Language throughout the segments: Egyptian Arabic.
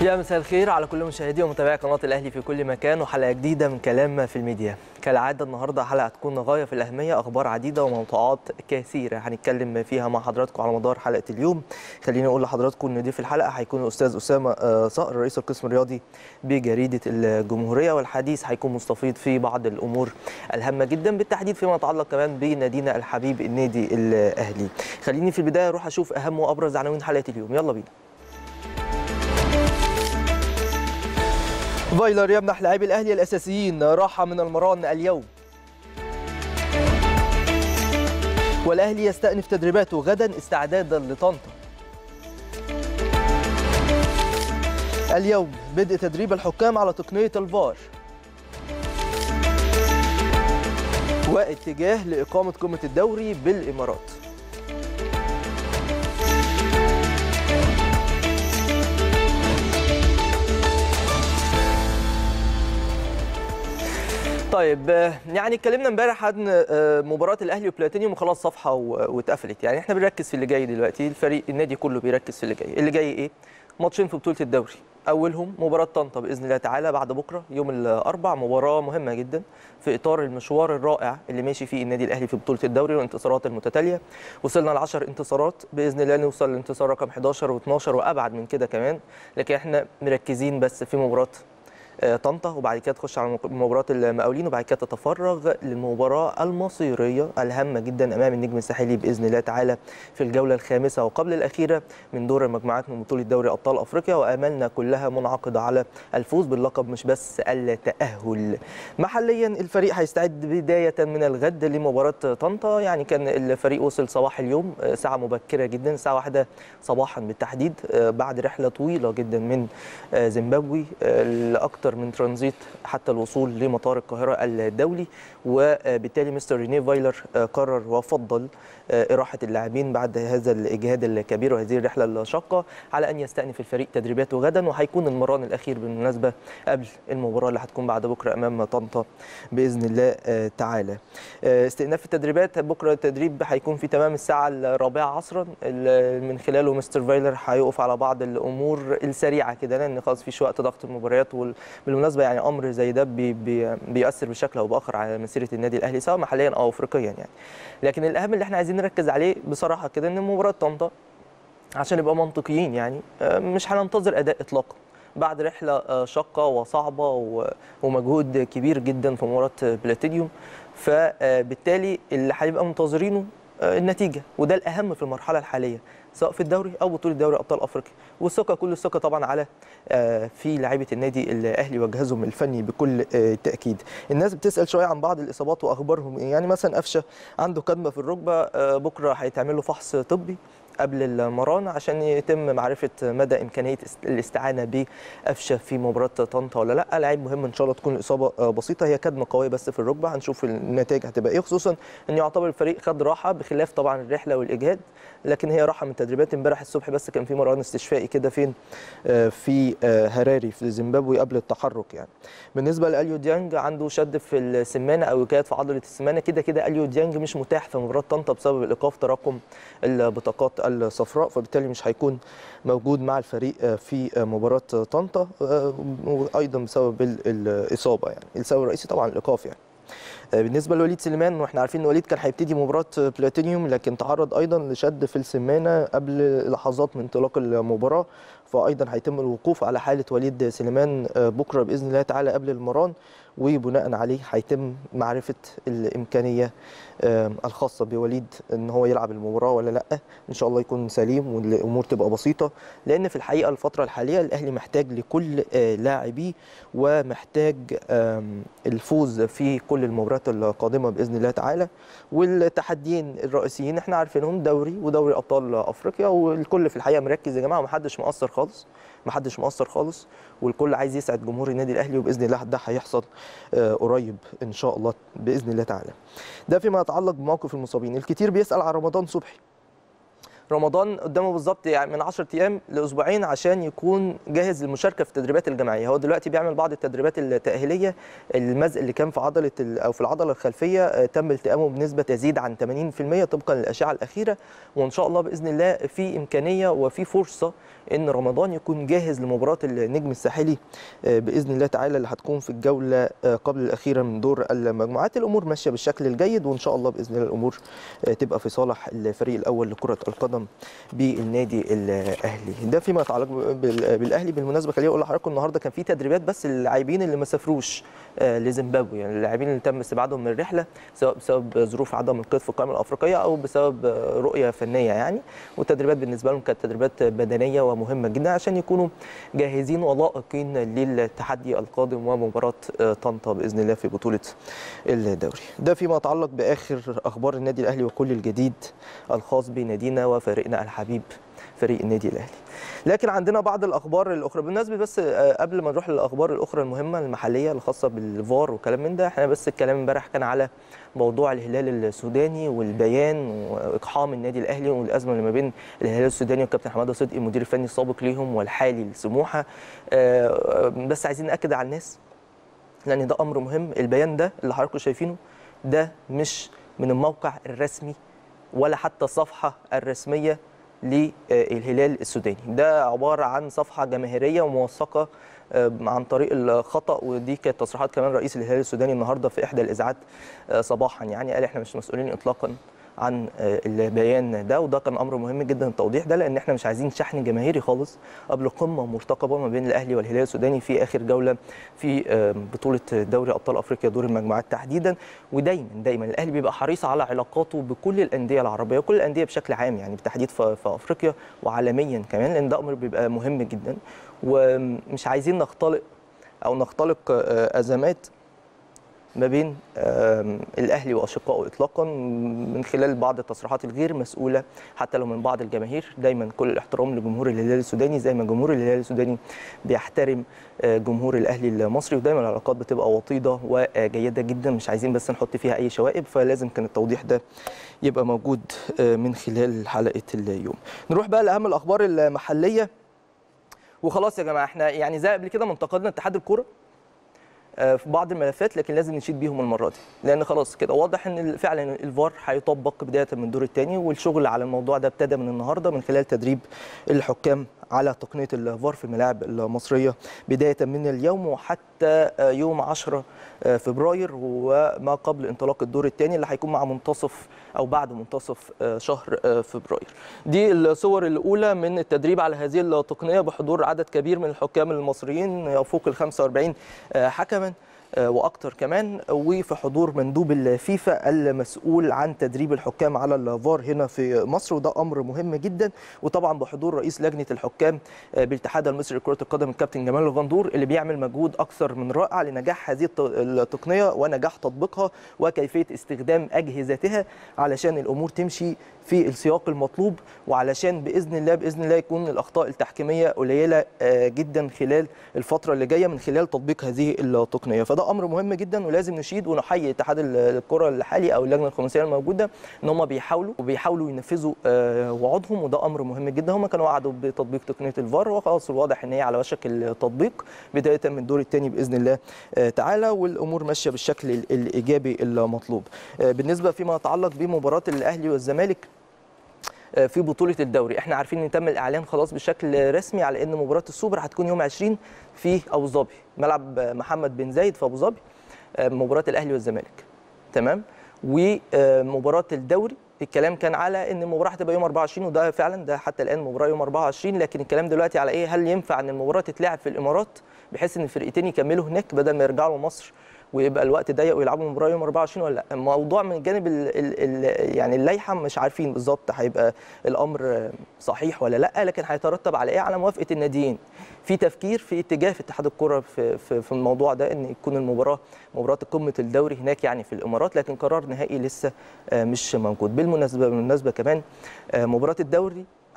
يا مساء الخير على كل مشاهدي ومتابعي قناه الاهلي في كل مكان وحلقه جديده من كلام في الميديا كالعاده النهارده حلقه تكون غايه في الاهميه اخبار عديده وموضوعات كثيره هنتكلم فيها مع حضراتكم على مدار حلقه اليوم خليني اقول لحضراتكم ان ضيف الحلقه هيكون الاستاذ اسامه صقر رئيس القسم الرياضي بجريده الجمهوريه والحديث هيكون مستفيض في بعض الامور الهامه جدا بالتحديد فيما يتعلق كمان بنادينا الحبيب النادي الاهلي خليني في البدايه اروح اشوف اهم وابرز عناوين حلقه اليوم يلا بينا فايلر يمنح لاعبي الاهلي الاساسيين راحه من المران اليوم والاهلي يستأنف تدريباته غدا استعدادا لطنطا اليوم بدء تدريب الحكام على تقنيه الفار واتجاه لاقامه قمه الدوري بالامارات طيب يعني اتكلمنا امبارح عن مباراه الاهلي وبلاتينيوم وخلاص صفحه واتقفلت يعني احنا بنركز في اللي جاي دلوقتي الفريق النادي كله بيركز في اللي جاي اللي جاي ايه ماتشين في بطوله الدوري اولهم مباراه طنطا باذن الله تعالى بعد بكره يوم الاربع مباراه مهمه جدا في اطار المشوار الرائع اللي ماشي فيه النادي الاهلي في بطوله الدوري والانتصارات المتتاليه وصلنا ل 10 انتصارات باذن الله نوصل لانتصار رقم 11 و12 وابعد من كده كمان لكن احنا مركزين بس في مباراه طنطا وبعد كده تخش على مباراه المقاولين وبعد كده تتفرغ للمباراه المصيريه الهامه جدا امام النجم الساحلي باذن الله تعالى في الجوله الخامسه وقبل الاخيره من دور المجموعات من بطوله دوري ابطال افريقيا واملنا كلها منعقده على الفوز باللقب مش بس التاهل. محليا الفريق هيستعد بدايه من الغد لمباراه طنطا يعني كان الفريق وصل صباح اليوم ساعه مبكره جدا الساعه واحدة صباحا بالتحديد بعد رحله طويله جدا من زيمبابوي لاكثر من ترانزيت حتى الوصول لمطار القاهرة الدولي وبالتالي مستر ريني فايلر قرر وفضل إراحة اللاعبين بعد هذا الإجهاد الكبير وهذه الرحلة الشاقة على أن يستأنف الفريق تدريباته غدا وهيكون المران الأخير بالمناسبة قبل المباراة اللي هتكون بعد بكرة أمام طنطا بإذن الله تعالى استئناف التدريبات بكرة التدريب هيكون في تمام الساعة الرابعة عصرا من خلاله مستر فايلر هيقف على بعض الأمور السريعة كده لأن خلاص فيش وقت ضغط المباريات وال بالمناسبه يعني امر زي ده بي بي بيؤثر بشكل او باخر على مسيره النادي الاهلي سواء محليا او افريقيا يعني لكن الاهم اللي احنا عايزين نركز عليه بصراحه كده ان مباراه طنطا عشان نبقى منطقيين يعني مش هننتظر اداء اطلاقا بعد رحله شاقه وصعبه ومجهود كبير جدا في مباراه بلاتينيوم فبالتالي اللي هنبقى منتظرينه النتيجه وده الاهم في المرحله الحاليه سواء في الدوري او بطوله دوري ابطال افريقيا والثقه كل الثقه طبعا على في لعيبه النادي الاهلي وجهازهم الفني بكل تاكيد الناس بتسال شويه عن بعض الاصابات واخبارهم يعني مثلا قفشه عنده كدمه في الركبه بكره هيتعمل له فحص طبي قبل المران عشان يتم معرفه مدى امكانيه الاستعانه بقفشه في مباراه طنطا ولا لا لعيب مهم ان شاء الله تكون الاصابه بسيطه هي كدمه قويه بس في الركبه هنشوف النتائج هتبقى ايه خصوصا ان يعتبر الفريق خد راحه بخلاف طبعا الرحله والاجهاد لكن هي راحه من تدريبات امبارح الصبح بس كان في مران استشفائي كده فين في هراري في زيمبابوي قبل التحرك يعني بالنسبه لاليو ديانج عنده شد في السمانه او وكايه في عضله السمانه كده كده اليو ديانج مش متاح في مباراه طنطا بسبب الايقاف تراكم البطاقات الصفراء فبالتالي مش هيكون موجود مع الفريق في مباراه طنطا وايضا بسبب الاصابه يعني السبب الرئيسي طبعا الايقاف يعني بالنسبه لوليد سليمان واحنا عارفين ان وليد كان هيبتدي مباراه بلاتينيوم لكن تعرض ايضا لشد في السمانه قبل لحظات من انطلاق المباراه فايضا هيتم الوقوف على حاله وليد سليمان بكره باذن الله تعالى قبل المران وبناء عليه هيتم معرفه الامكانيه الخاصه بوليد ان هو يلعب المباراه ولا لا ان شاء الله يكون سليم والامور تبقى بسيطه لان في الحقيقه الفتره الحاليه الاهلي محتاج لكل لاعبيه ومحتاج الفوز في كل المباريات القادمه باذن الله تعالى والتحديين الرئيسيين احنا عارفينهم دوري ودوري ابطال افريقيا والكل في الحقيقه مركز يا جماعه ومحدش مقصر خالص محدش مقصر خالص والكل عايز يسعد جمهور النادي الاهلي وباذن الله ده هيحصل قريب ان شاء الله باذن الله تعالى ده فيما يتعلق بموقف المصابين الكتير بيسال عن رمضان صبحي رمضان قدامه بالظبط يعني من 10 ايام لاسبوعين عشان يكون جاهز للمشاركه في التدريبات الجماعيه هو دلوقتي بيعمل بعض التدريبات التاهيليه المزق اللي كان في عضله ال- او في العضله الخلفيه آه، تم التئامه بنسبه تزيد عن 80% طبقا للاشعه الاخيره وان شاء الله باذن الله في امكانيه وفي فرصه ان رمضان يكون جاهز لمباراه النجم الساحلي آه، باذن الله تعالى اللي هتكون في الجوله آه، قبل الاخيره من دور المجموعات الامور ماشيه بالشكل الجيد وان شاء الله باذن الله الامور آه، تبقى في صالح الفريق الاول لكره القدم بالنادي الاهلي ده فيما يتعلق بال- بالاهلي بالمناسبه خليني اقول لحضراتكم النهارده كان في تدريبات بس للاعبين اللي ما سافروش آه، لزيمبابوي يعني اللاعبين اللي تم استبعادهم من الرحله سواء بسبب ظروف عدم القيد في القائمه الافريقيه او بسبب آه، رؤيه فنيه يعني والتدريبات بالنسبه لهم كانت تدريبات بدنيه ومهمه جدا عشان يكونوا جاهزين ولائقين للتحدي القادم ومباراه آه، طنطا باذن الله في بطوله الدوري ده فيما يتعلق باخر اخبار النادي الاهلي وكل الجديد الخاص بنادينا وفريقنا الحبيب فريق النادي الاهلي لكن عندنا بعض الاخبار الاخرى بالنسبه بس آه، قبل ما نروح للاخبار الاخرى المهمه المحليه الخاصه بالفار وكلام من ده احنا بس الكلام امبارح كان على موضوع الهلال السوداني والبيان واقحام النادي الاهلي والازمه اللي ما بين الهلال السوداني والكابتن حماده صدقي المدير الفني السابق ليهم والحالي لسموحه آه، بس عايزين ناكد على الناس لان ده امر مهم البيان ده اللي حضراتكم شايفينه ده مش من الموقع الرسمي ولا حتى الصفحه الرسميه للهلال السوداني ده عباره عن صفحه جماهيريه وموثقه آه، عن طريق الخطا ودي كانت تصريحات كمان رئيس الهلال السوداني النهارده في احدى الاذاعات آه، صباحا يعني قال احنا مش مسؤولين اطلاقا عن آه، البيان ده وده كان امر مهم جدا التوضيح ده لان احنا مش عايزين شحن جماهيري خالص قبل قمه مرتقبه ما بين الاهلي والهلال السوداني في اخر جوله في آه، بطوله دوري ابطال افريقيا دور المجموعات تحديدا ودايما دايما الاهلي بيبقى حريص على علاقاته بكل الانديه العربيه وكل الانديه بشكل عام يعني بالتحديد في في افريقيا وعالميا كمان لان ده امر بيبقى مهم جدا ومش عايزين نختلق او نختلق آه، ازمات ما بين آم، الاهلي واشقائه اطلاقا من خلال بعض التصريحات الغير مسؤوله حتى لو من بعض الجماهير دايما كل الاحترام لجمهور الهلال السوداني زي ما جمهور الهلال السوداني بيحترم آه، جمهور الاهلي المصري ودايما العلاقات بتبقى وطيده وجيده جدا مش عايزين بس نحط فيها اي شوائب فلازم كان التوضيح ده يبقى موجود آه، من خلال حلقه اليوم نروح بقى لاهم الاخبار المحليه وخلاص يا جماعه احنا يعني زي قبل كده منتقدنا اتحاد الكوره آه، في بعض الملفات لكن لازم نشيد بيهم المره دي لان خلاص كده واضح ان ال- فعلا الفار هيطبق بدايه من الدور الثاني والشغل على الموضوع ده ابتدى من النهارده من خلال تدريب الحكام على تقنيه الفار في الملاعب المصريه بدايه من اليوم وحتى آه، يوم 10 آه، فبراير وما قبل انطلاق الدور الثاني اللي هيكون مع منتصف او بعد منتصف آه، شهر آه، فبراير. دي الصور الاولى من التدريب على هذه التقنيه بحضور عدد كبير من الحكام المصريين يفوق ال 45 آه، حكما آه، واكتر كمان وفي حضور مندوب الفيفا المسؤول عن تدريب الحكام على الفار هنا في مصر وده امر مهم جدا وطبعا بحضور رئيس لجنه الحكام آه، بالاتحاد المصري لكره القدم الكابتن جمال الغندور اللي بيعمل مجهود اكثر من رائع لنجاح هذه الت- التقنيه ونجاح تطبيقها وكيفيه استخدام اجهزتها علشان الامور تمشي في السياق المطلوب وعلشان باذن الله باذن الله يكون الاخطاء التحكيميه قليله آه، جدا خلال الفتره اللي جايه من خلال تطبيق هذه التقنيه فده امر مهم جدا ولازم نشيد ونحيي اتحاد ال- الكره الحالي او اللجنه الخماسيه الموجوده ان هم بيحاولوا وبيحاولوا ينفذوا آه، وعودهم وده امر مهم جدا هم كانوا وعدوا بتطبيق تقنيه الفار وخلاص الواضح ان هي على وشك التطبيق بدايه من الدور الثاني باذن الله آه، تعالى والامور ماشيه بالشكل ال- الايجابي المطلوب آه، بالنسبه فيما يتعلق بمباراه الاهلي والزمالك في بطوله الدوري احنا عارفين ان تم الاعلان خلاص بشكل رسمي على ان مباراه السوبر هتكون يوم 20 في ابو ظبي ملعب محمد بن زايد في ابو ظبي مباراه الاهلي والزمالك تمام ومباراه الدوري الكلام كان على ان المباراه هتبقى يوم 24 وده فعلا ده حتى الان مباراه يوم 24 لكن الكلام دلوقتي على ايه هل ينفع ان المباراه تتلعب في الامارات بحيث ان الفرقتين يكملوا هناك بدل ما يرجعوا مصر ويبقى الوقت ضيق ويلعبوا المباراه يوم 24 ولا لا الموضوع من جانب ال ال ال يعني اللائحه مش عارفين بالظبط هيبقى الامر صحيح ولا لا لكن هيترتب على ايه على موافقه الناديين في تفكير في اتجاه في اتحاد الكره في, في, في الموضوع ده ان يكون المباراه مباراه قمه الدوري هناك يعني في الامارات لكن قرار نهائي لسه مش موجود بالمناسبه بالمناسبه كمان مباراه الدوري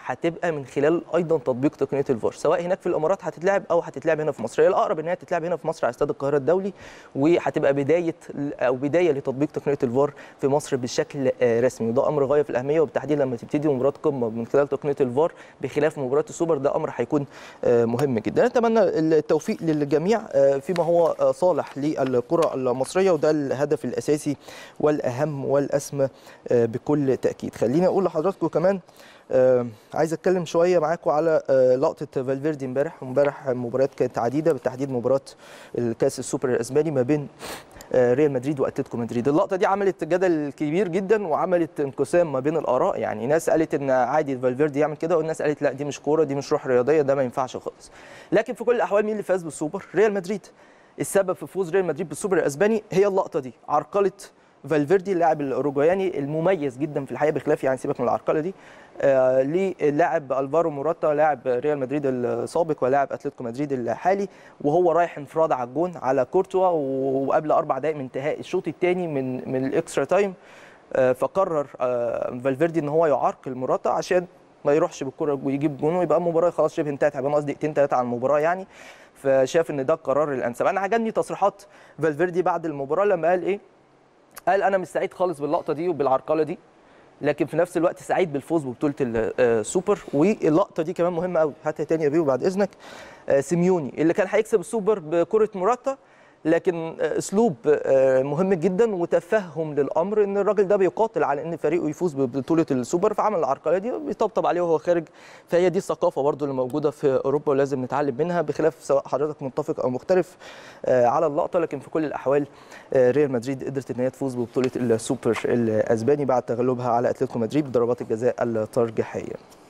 هتبقى من خلال ايضا تطبيق تقنيه الفار سواء هناك في الامارات هتتلعب او هتتلعب هنا في مصر هي الاقرب ان هي تتلعب هنا في مصر على استاد القاهره الدولي وهتبقى بدايه او بدايه لتطبيق تقنيه الفار في مصر بشكل آه، رسمي وده امر غايه في الاهميه وبالتحديد لما تبتدي مباراه قمه من خلال تقنيه الفار بخلاف مباراه السوبر ده امر هيكون آه، مهم جدا نتمنى التوفيق للجميع آه، فيما هو آه، صالح للكره المصريه وده الهدف الاساسي والاهم والاسمى آه، بكل تاكيد خليني اقول لحضراتكم كمان آه، عايز اتكلم شويه معاكم على آه، لقطه فالفيردي امبارح امبارح مباريات كانت عديده بالتحديد مباراه الكاس السوبر الاسباني ما بين آه، ريال مدريد واتلتيكو مدريد اللقطه دي عملت جدل كبير جدا وعملت انقسام ما بين الاراء يعني ناس قالت ان عادي فالفيردي يعمل كده والناس قالت لا دي مش كوره دي مش روح رياضيه ده ما ينفعش خالص لكن في كل الاحوال مين اللي فاز بالسوبر ريال مدريد السبب في فوز ريال مدريد بالسوبر الاسباني هي اللقطه دي عرقله فالفيردي اللاعب الاوروجواياني المميز جدا في الحقيقه بخلاف يعني سيبك من العرقله دي آه للاعب الفارو موراتا لاعب ريال مدريد السابق ولاعب اتلتيكو مدريد الحالي وهو رايح انفراد على الجون على كورتوا وقبل اربع دقائق من انتهاء الشوط الثاني من من الاكسترا تايم آه فقرر آه فالفيردي ان هو يعرقل موراتا عشان ما يروحش بالكره ويجيب جون ويبقى المباراه خلاص شبه انتهت هيبقى ناقص دقيقتين ثلاثه على المباراه يعني فشاف ان ده القرار الانسب انا عجبني تصريحات فالفيردي بعد المباراه لما قال ايه قال انا مش سعيد خالص باللقطه دي وبالعرقله دي لكن في نفس الوقت سعيد بالفوز ببطوله السوبر واللقطه دي كمان مهمه قوي هاتها تاني يا بيو بعد اذنك آه، سيميوني اللي كان هيكسب السوبر بكره موراتا لكن آه، اسلوب آه، مهم جدا وتفهم للامر ان الراجل ده بيقاتل على ان فريقه يفوز ببطوله السوبر فعمل العرقله دي بيطبطب عليه وهو خارج فهي دي الثقافه برضو اللي موجوده في اوروبا ولازم نتعلم منها بخلاف سواء حضرتك متفق او مختلف آه، على اللقطه لكن في كل الاحوال آه، ريال مدريد قدرت ان هي تفوز ببطوله السوبر الاسباني بعد تغلبها على اتلتيكو مدريد بضربات الجزاء الترجيحيه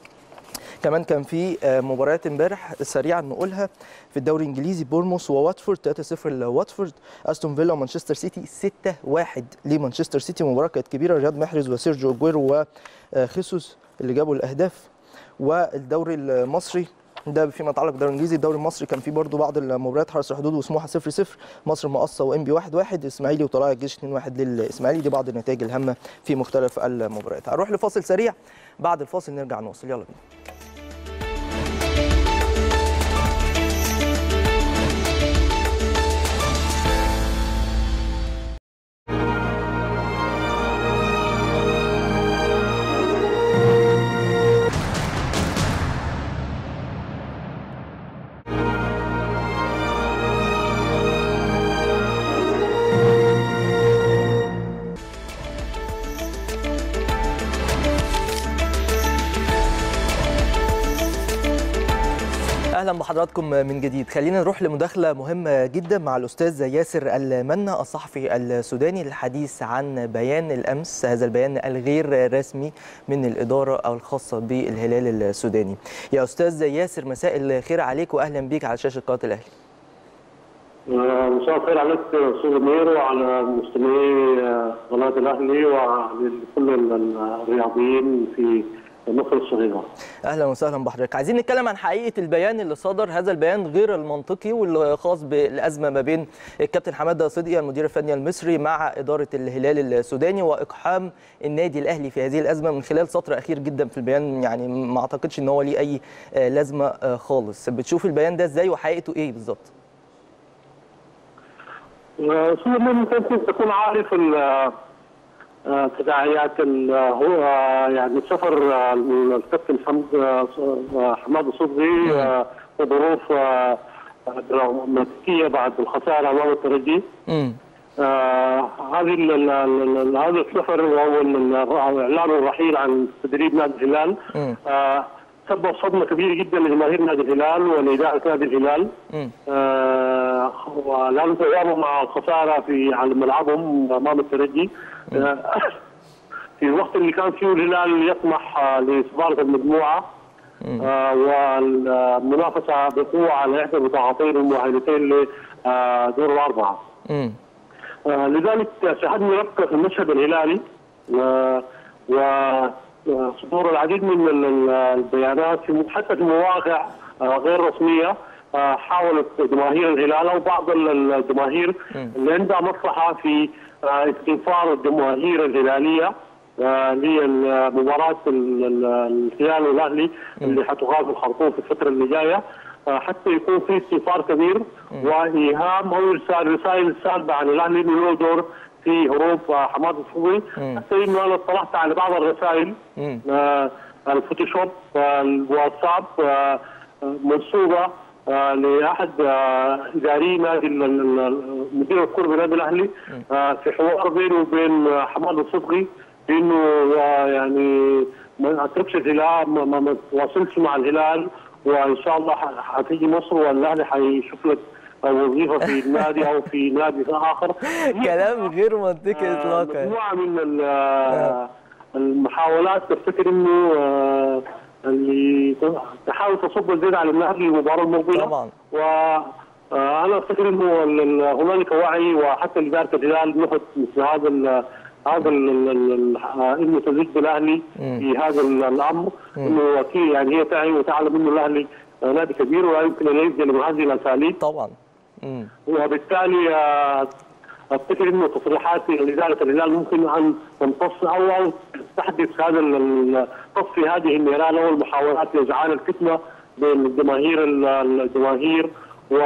كمان كان في آه، مباريات امبارح سريعا نقولها في الدوري الانجليزي بورموس وواتفورد 3-0 لواتفورد استون فيلا ومانشستر سيتي 6-1 لمانشستر سيتي مباراه كانت كبيره رياض محرز وسيرجيو اجويرو وخيسوس اللي جابوا الاهداف والدوري المصري ده فيما يتعلق بالدوري الانجليزي الدوري المصري كان فيه برضو بعض المباريات حرس الحدود وسموحه 0 0 مصر مقصه وام بي 1 1 اسماعيلي وطلائع الجيش 2 1 للاسماعيلي دي بعض النتائج الهامه في مختلف المباريات هنروح لفاصل سريع بعد الفاصل نرجع نواصل يلا بينا اهلا بحضراتكم من جديد خلينا نروح لمداخله مهمه جدا مع الاستاذ ياسر المنا الصحفي السوداني للحديث عن بيان الامس هذا البيان الغير رسمي من الاداره الخاصه بالهلال السوداني يا استاذ ياسر مساء الخير عليك واهلا بيك على شاشه قناه الاهلي مساء الخير عليك استاذ امير وعلى مستمعي قناه الاهلي وعلى كل الرياضيين في مصر الصغيره. اهلا وسهلا بحضرتك عايزين نتكلم عن حقيقه البيان اللي صدر هذا البيان غير المنطقي واللي خاص بالازمه ما بين الكابتن حماده صدقي المدير الفني المصري مع اداره الهلال السوداني واقحام النادي الاهلي في هذه الازمه من خلال سطر اخير جدا في البيان يعني ما اعتقدش ان هو ليه اي لازمه خالص بتشوف البيان ده ازاي وحقيقته ايه بالظبط استاذ ممكن تكون عارف تداعيات هو يعني سفر الكابتن حمد حماد الصدغي وظروف دراماتيكيه بعد الخساره امام الترجي هذه هذا السفر وهو اعلان الرحيل عن تدريب نادي الهلال سبب صدمه كبيره جدا لجماهير نادي الهلال ولاداره نادي الهلال آه ولازم تجاربوا مع الخساره في على ملعبهم امام الترجي آه في الوقت اللي كان فيه الهلال يطمح آه لصداره المجموعه آه والمنافسه بقوه على احدى البطاقتين المؤهلتين لدور الاربعه. آه لذلك شاهدنا ربكه في المشهد الهلالي آه و صدور العديد من البيانات في حتى في مواقع غير رسميه حاولت جماهير الهلال او بعض الجماهير اللي عندها مصلحه في استنفار الجماهير الهلاليه لمباراه الهلال والاهلي اللي حتقام في الخرطوم في الفتره اللي جايه حتى يكون في استنفار كبير وايهام او ارسال رسائل سالبه عن الاهلي انه له دور في هروب حماد الصبري حتى انه انا اطلعت على بعض الرسائل آه الفوتوشوب آه الواتساب آه منسوبه لاحد اداري نادي مدير الكره بنادي الاهلي في حوار بينه وبين حماد الصدقي بانه يعني ما اتركش الهلال ما, ما تواصلش مع الهلال وان شاء الله حتيجي مصر والاهلي حيشوف لك وظيفه في النادي او في نادي اخر كلام غير منطقي اطلاقا مجموعه من المحاولات تفتكر انه اللي تحاول تصب الزيت على الاهلي المباراه المقبله طبعا و انا افتكر انه هنالك وعي وحتى اداره الهلال نفت مثل هذا هذا انه تزيد بالاهلي في هذا الامر انه اكيد يعني هي تعي وتعلم انه الاهلي نادي كبير ولا يمكن ان يلجا لهذه الاساليب طبعا وبالتالي افتكر انه تصريحات اداره الهلال ممكن ان تمتص او او تحدث هذا تصفي هذه النيران او المحاولات لازعاج الفتنه بين الجماهير الجماهير و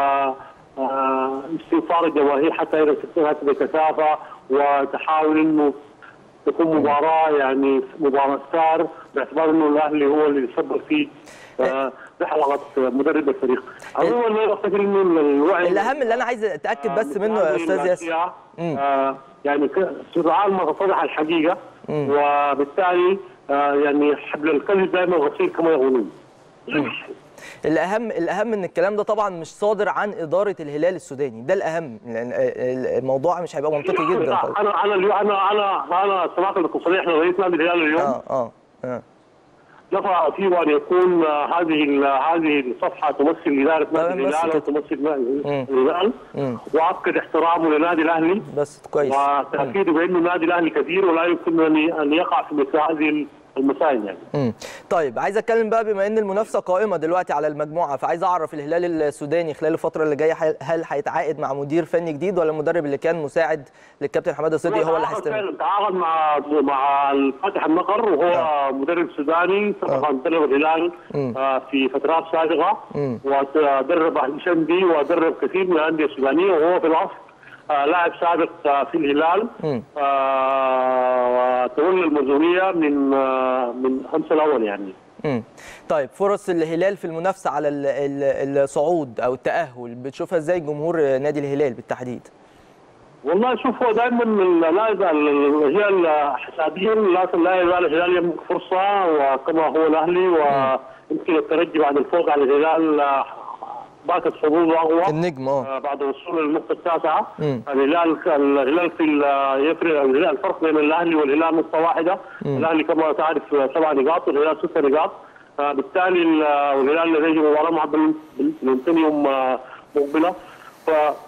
استنفار الجماهير حتى اذا كانت بكثافه وتحاول انه تكون مباراه يعني مباراه ستار باعتبار انه الاهلي هو اللي يسبب في لحظه مدرب الفريق. عموما انا افتكر انه الوعي الاهم اللي انا عايز اتاكد بس منه يا استاذ ياسر آه يعني سرعان ما اتضح الحقيقه وبالتالي آه يعني حبل الكذب دائما غسيل كما يقولون. الاهم الاهم ان الكلام ده طبعا مش صادر عن اداره الهلال السوداني ده الاهم لان الموضوع مش هيبقى منطقي جدا خالص انا انا انا انا انا سمعت الاتصاليه احنا رئيس نادي الهلال اليوم اه اه اه دفع فيه ان يكون هذه هذه الصفحه تمثل اداره نادي الهلال وتمثل نادي الهلال واكد احترامه لنادي الاهلي بس كويس وتاكيده بانه النادي الاهلي كبير ولا يمكن ان يقع في مثل هذه المسائل يعني. امم طيب عايز اتكلم بقى بما ان المنافسه قائمه دلوقتي على المجموعه فعايز اعرف الهلال السوداني خلال الفتره اللي جايه هل هيتعاقد مع مدير فني جديد ولا المدرب اللي كان مساعد للكابتن حماده صدقي هو اللي هيستمر؟ تعاقد مع مع الفاتح النقر وهو آه. مدرب سوداني سبق ان درب الهلال آه في فترات سابقه ودرب اهلي شندي ودرب كثير من الانديه السودانيه وهو في الاصل آه لاعب سابق آه في الهلال آه وتولى المنظوميه من آه من امس الاول يعني. امم طيب فرص الهلال في المنافسه على الصعود او التاهل بتشوفها ازاي جمهور نادي الهلال بالتحديد؟ والله شوف هو دائما لا يزال هي حسابيا لكن لا يزال الهلال يملك فرصه وكما هو الاهلي ويمكن الترجي بعد الفوز على الهلال باتت حظوظه اقوى النجم اه بعد الوصول للنقطه التاسعه الهلال الهلال في يفرق الفرق بين الاهلي والهلال نقطه واحده مم. الاهلي كما تعرف سبع نقاط والهلال ست نقاط بالتالي والهلال لديه مباراه مع بلنتينيوم مقبله ف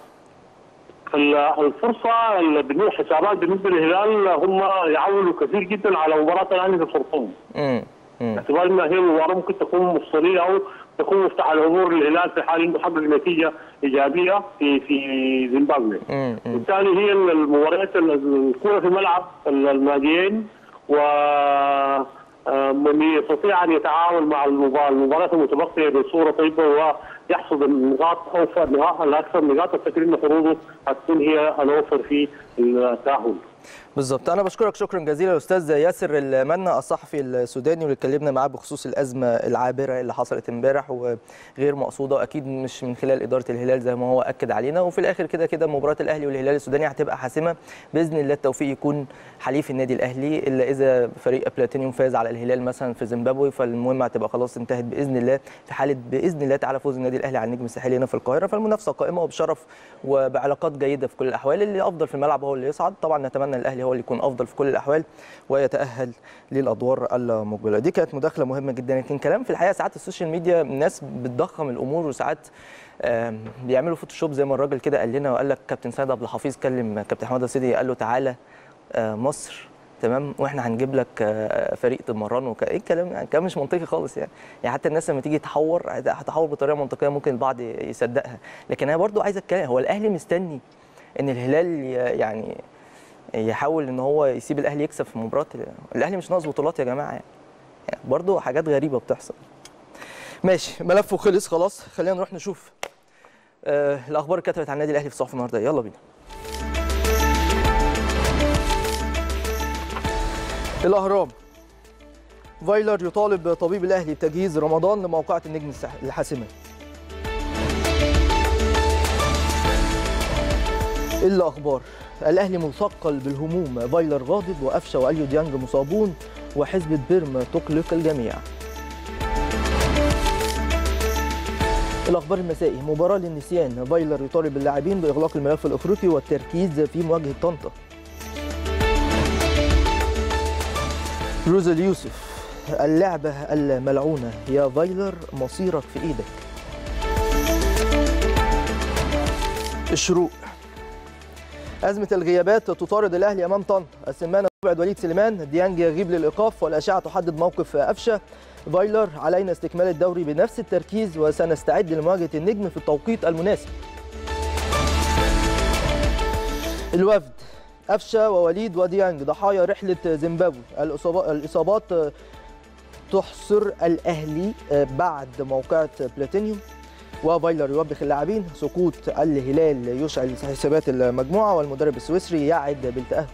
الفرصه الحسابات بالنسبه للهلال هم يعولوا كثير جدا على مباراه الاهلي في الخرطوم. باعتبار انها هي مباراه ممكن تكون مفصليه او تكون مفتاح العبور للهلال في حال انه حقق نتيجه ايجابيه في في زيمبابوي. بالتالي هي المباريات الكره في ملعب الناديين و من يستطيع ان يتعامل مع المباراه المتبقيه بصوره طيبه ويحصد النقاط اوفر نقاط الاكثر نقاط افتكر ان حظوظه هتكون هي الاوفر في التاهل. بالظبط انا بشكرك شكرا جزيلا استاذ ياسر المنى الصحفي السوداني واللي اتكلمنا معاه بخصوص الازمه العابره اللي حصلت امبارح وغير مقصوده واكيد مش من خلال اداره الهلال زي ما هو اكد علينا وفي الاخر كده كده مباراه الاهلي والهلال السوداني هتبقى حاسمه باذن الله التوفيق يكون حليف النادي الاهلي الا اذا فريق بلاتينيوم فاز على الهلال مثلا في زيمبابوي فالمهمه هتبقى خلاص انتهت باذن الله في حاله باذن الله تعالى فوز النادي الاهلي على النجم الساحلي هنا في القاهره فالمنافسه قائمه وبشرف وبعلاقات جيده في كل الاحوال اللي افضل في الملعب هو اللي يصعد طبعا نتمنى الاهلي هو اللي يكون افضل في كل الاحوال ويتاهل للادوار المقبله دي كانت مداخله مهمه جدا لكن كلام في الحقيقه ساعات السوشيال ميديا الناس بتضخم الامور وساعات بيعملوا فوتوشوب زي ما الراجل كده قال لنا وقال لك كابتن سيد عبد الحفيظ كلم كابتن حماده السيدي قال له تعالى مصر تمام واحنا هنجيب لك فريق تمرنه ايه الكلام يعني كلام مش منطقي خالص يعني يعني حتى الناس لما تيجي تحور هتحور بطريقه منطقيه ممكن البعض يصدقها لكن انا برضو عايز اتكلم هو الاهلي مستني ان الهلال يعني يحاول ان هو يسيب الاهلي يكسب في مباراه الاهلي مش ناقص بطولات يا جماعه يعني, يعني برضه حاجات غريبه بتحصل ماشي ملفه خلص خلاص خلينا نروح نشوف آه الاخبار اللي كتبت عن النادي الاهلي في الصحف النهارده يلا بينا الاهرام فايلر يطالب طبيب الاهلي بتجهيز رمضان لموقعه النجم الحاسمه الا اخبار الاهلي مثقل بالهموم فايلر غاضب وقفشه واليو ديانج مصابون وحزبة بيرما تقلق الجميع الاخبار المسائي مباراه للنسيان فايلر يطالب اللاعبين باغلاق الملف الافريقي والتركيز في مواجهه طنطا روزا اليوسف اللعبه الملعونه يا فايلر مصيرك في ايدك الشروق أزمة الغيابات تطارد الأهلي أمام طنطا، السمانة تبعد وليد سليمان، ديانج يغيب للإيقاف والأشعة تحدد موقف أفشة، فايلر علينا استكمال الدوري بنفس التركيز وسنستعد لمواجهة النجم في التوقيت المناسب. الوفد أفشة ووليد وديانج ضحايا رحلة زيمبابوي، الإصابات تحصر الأهلي بعد موقعة بلاتينيوم وفايلر يوبخ اللاعبين سقوط الهلال يشعل حسابات المجموعه والمدرب السويسري يعد بالتاهل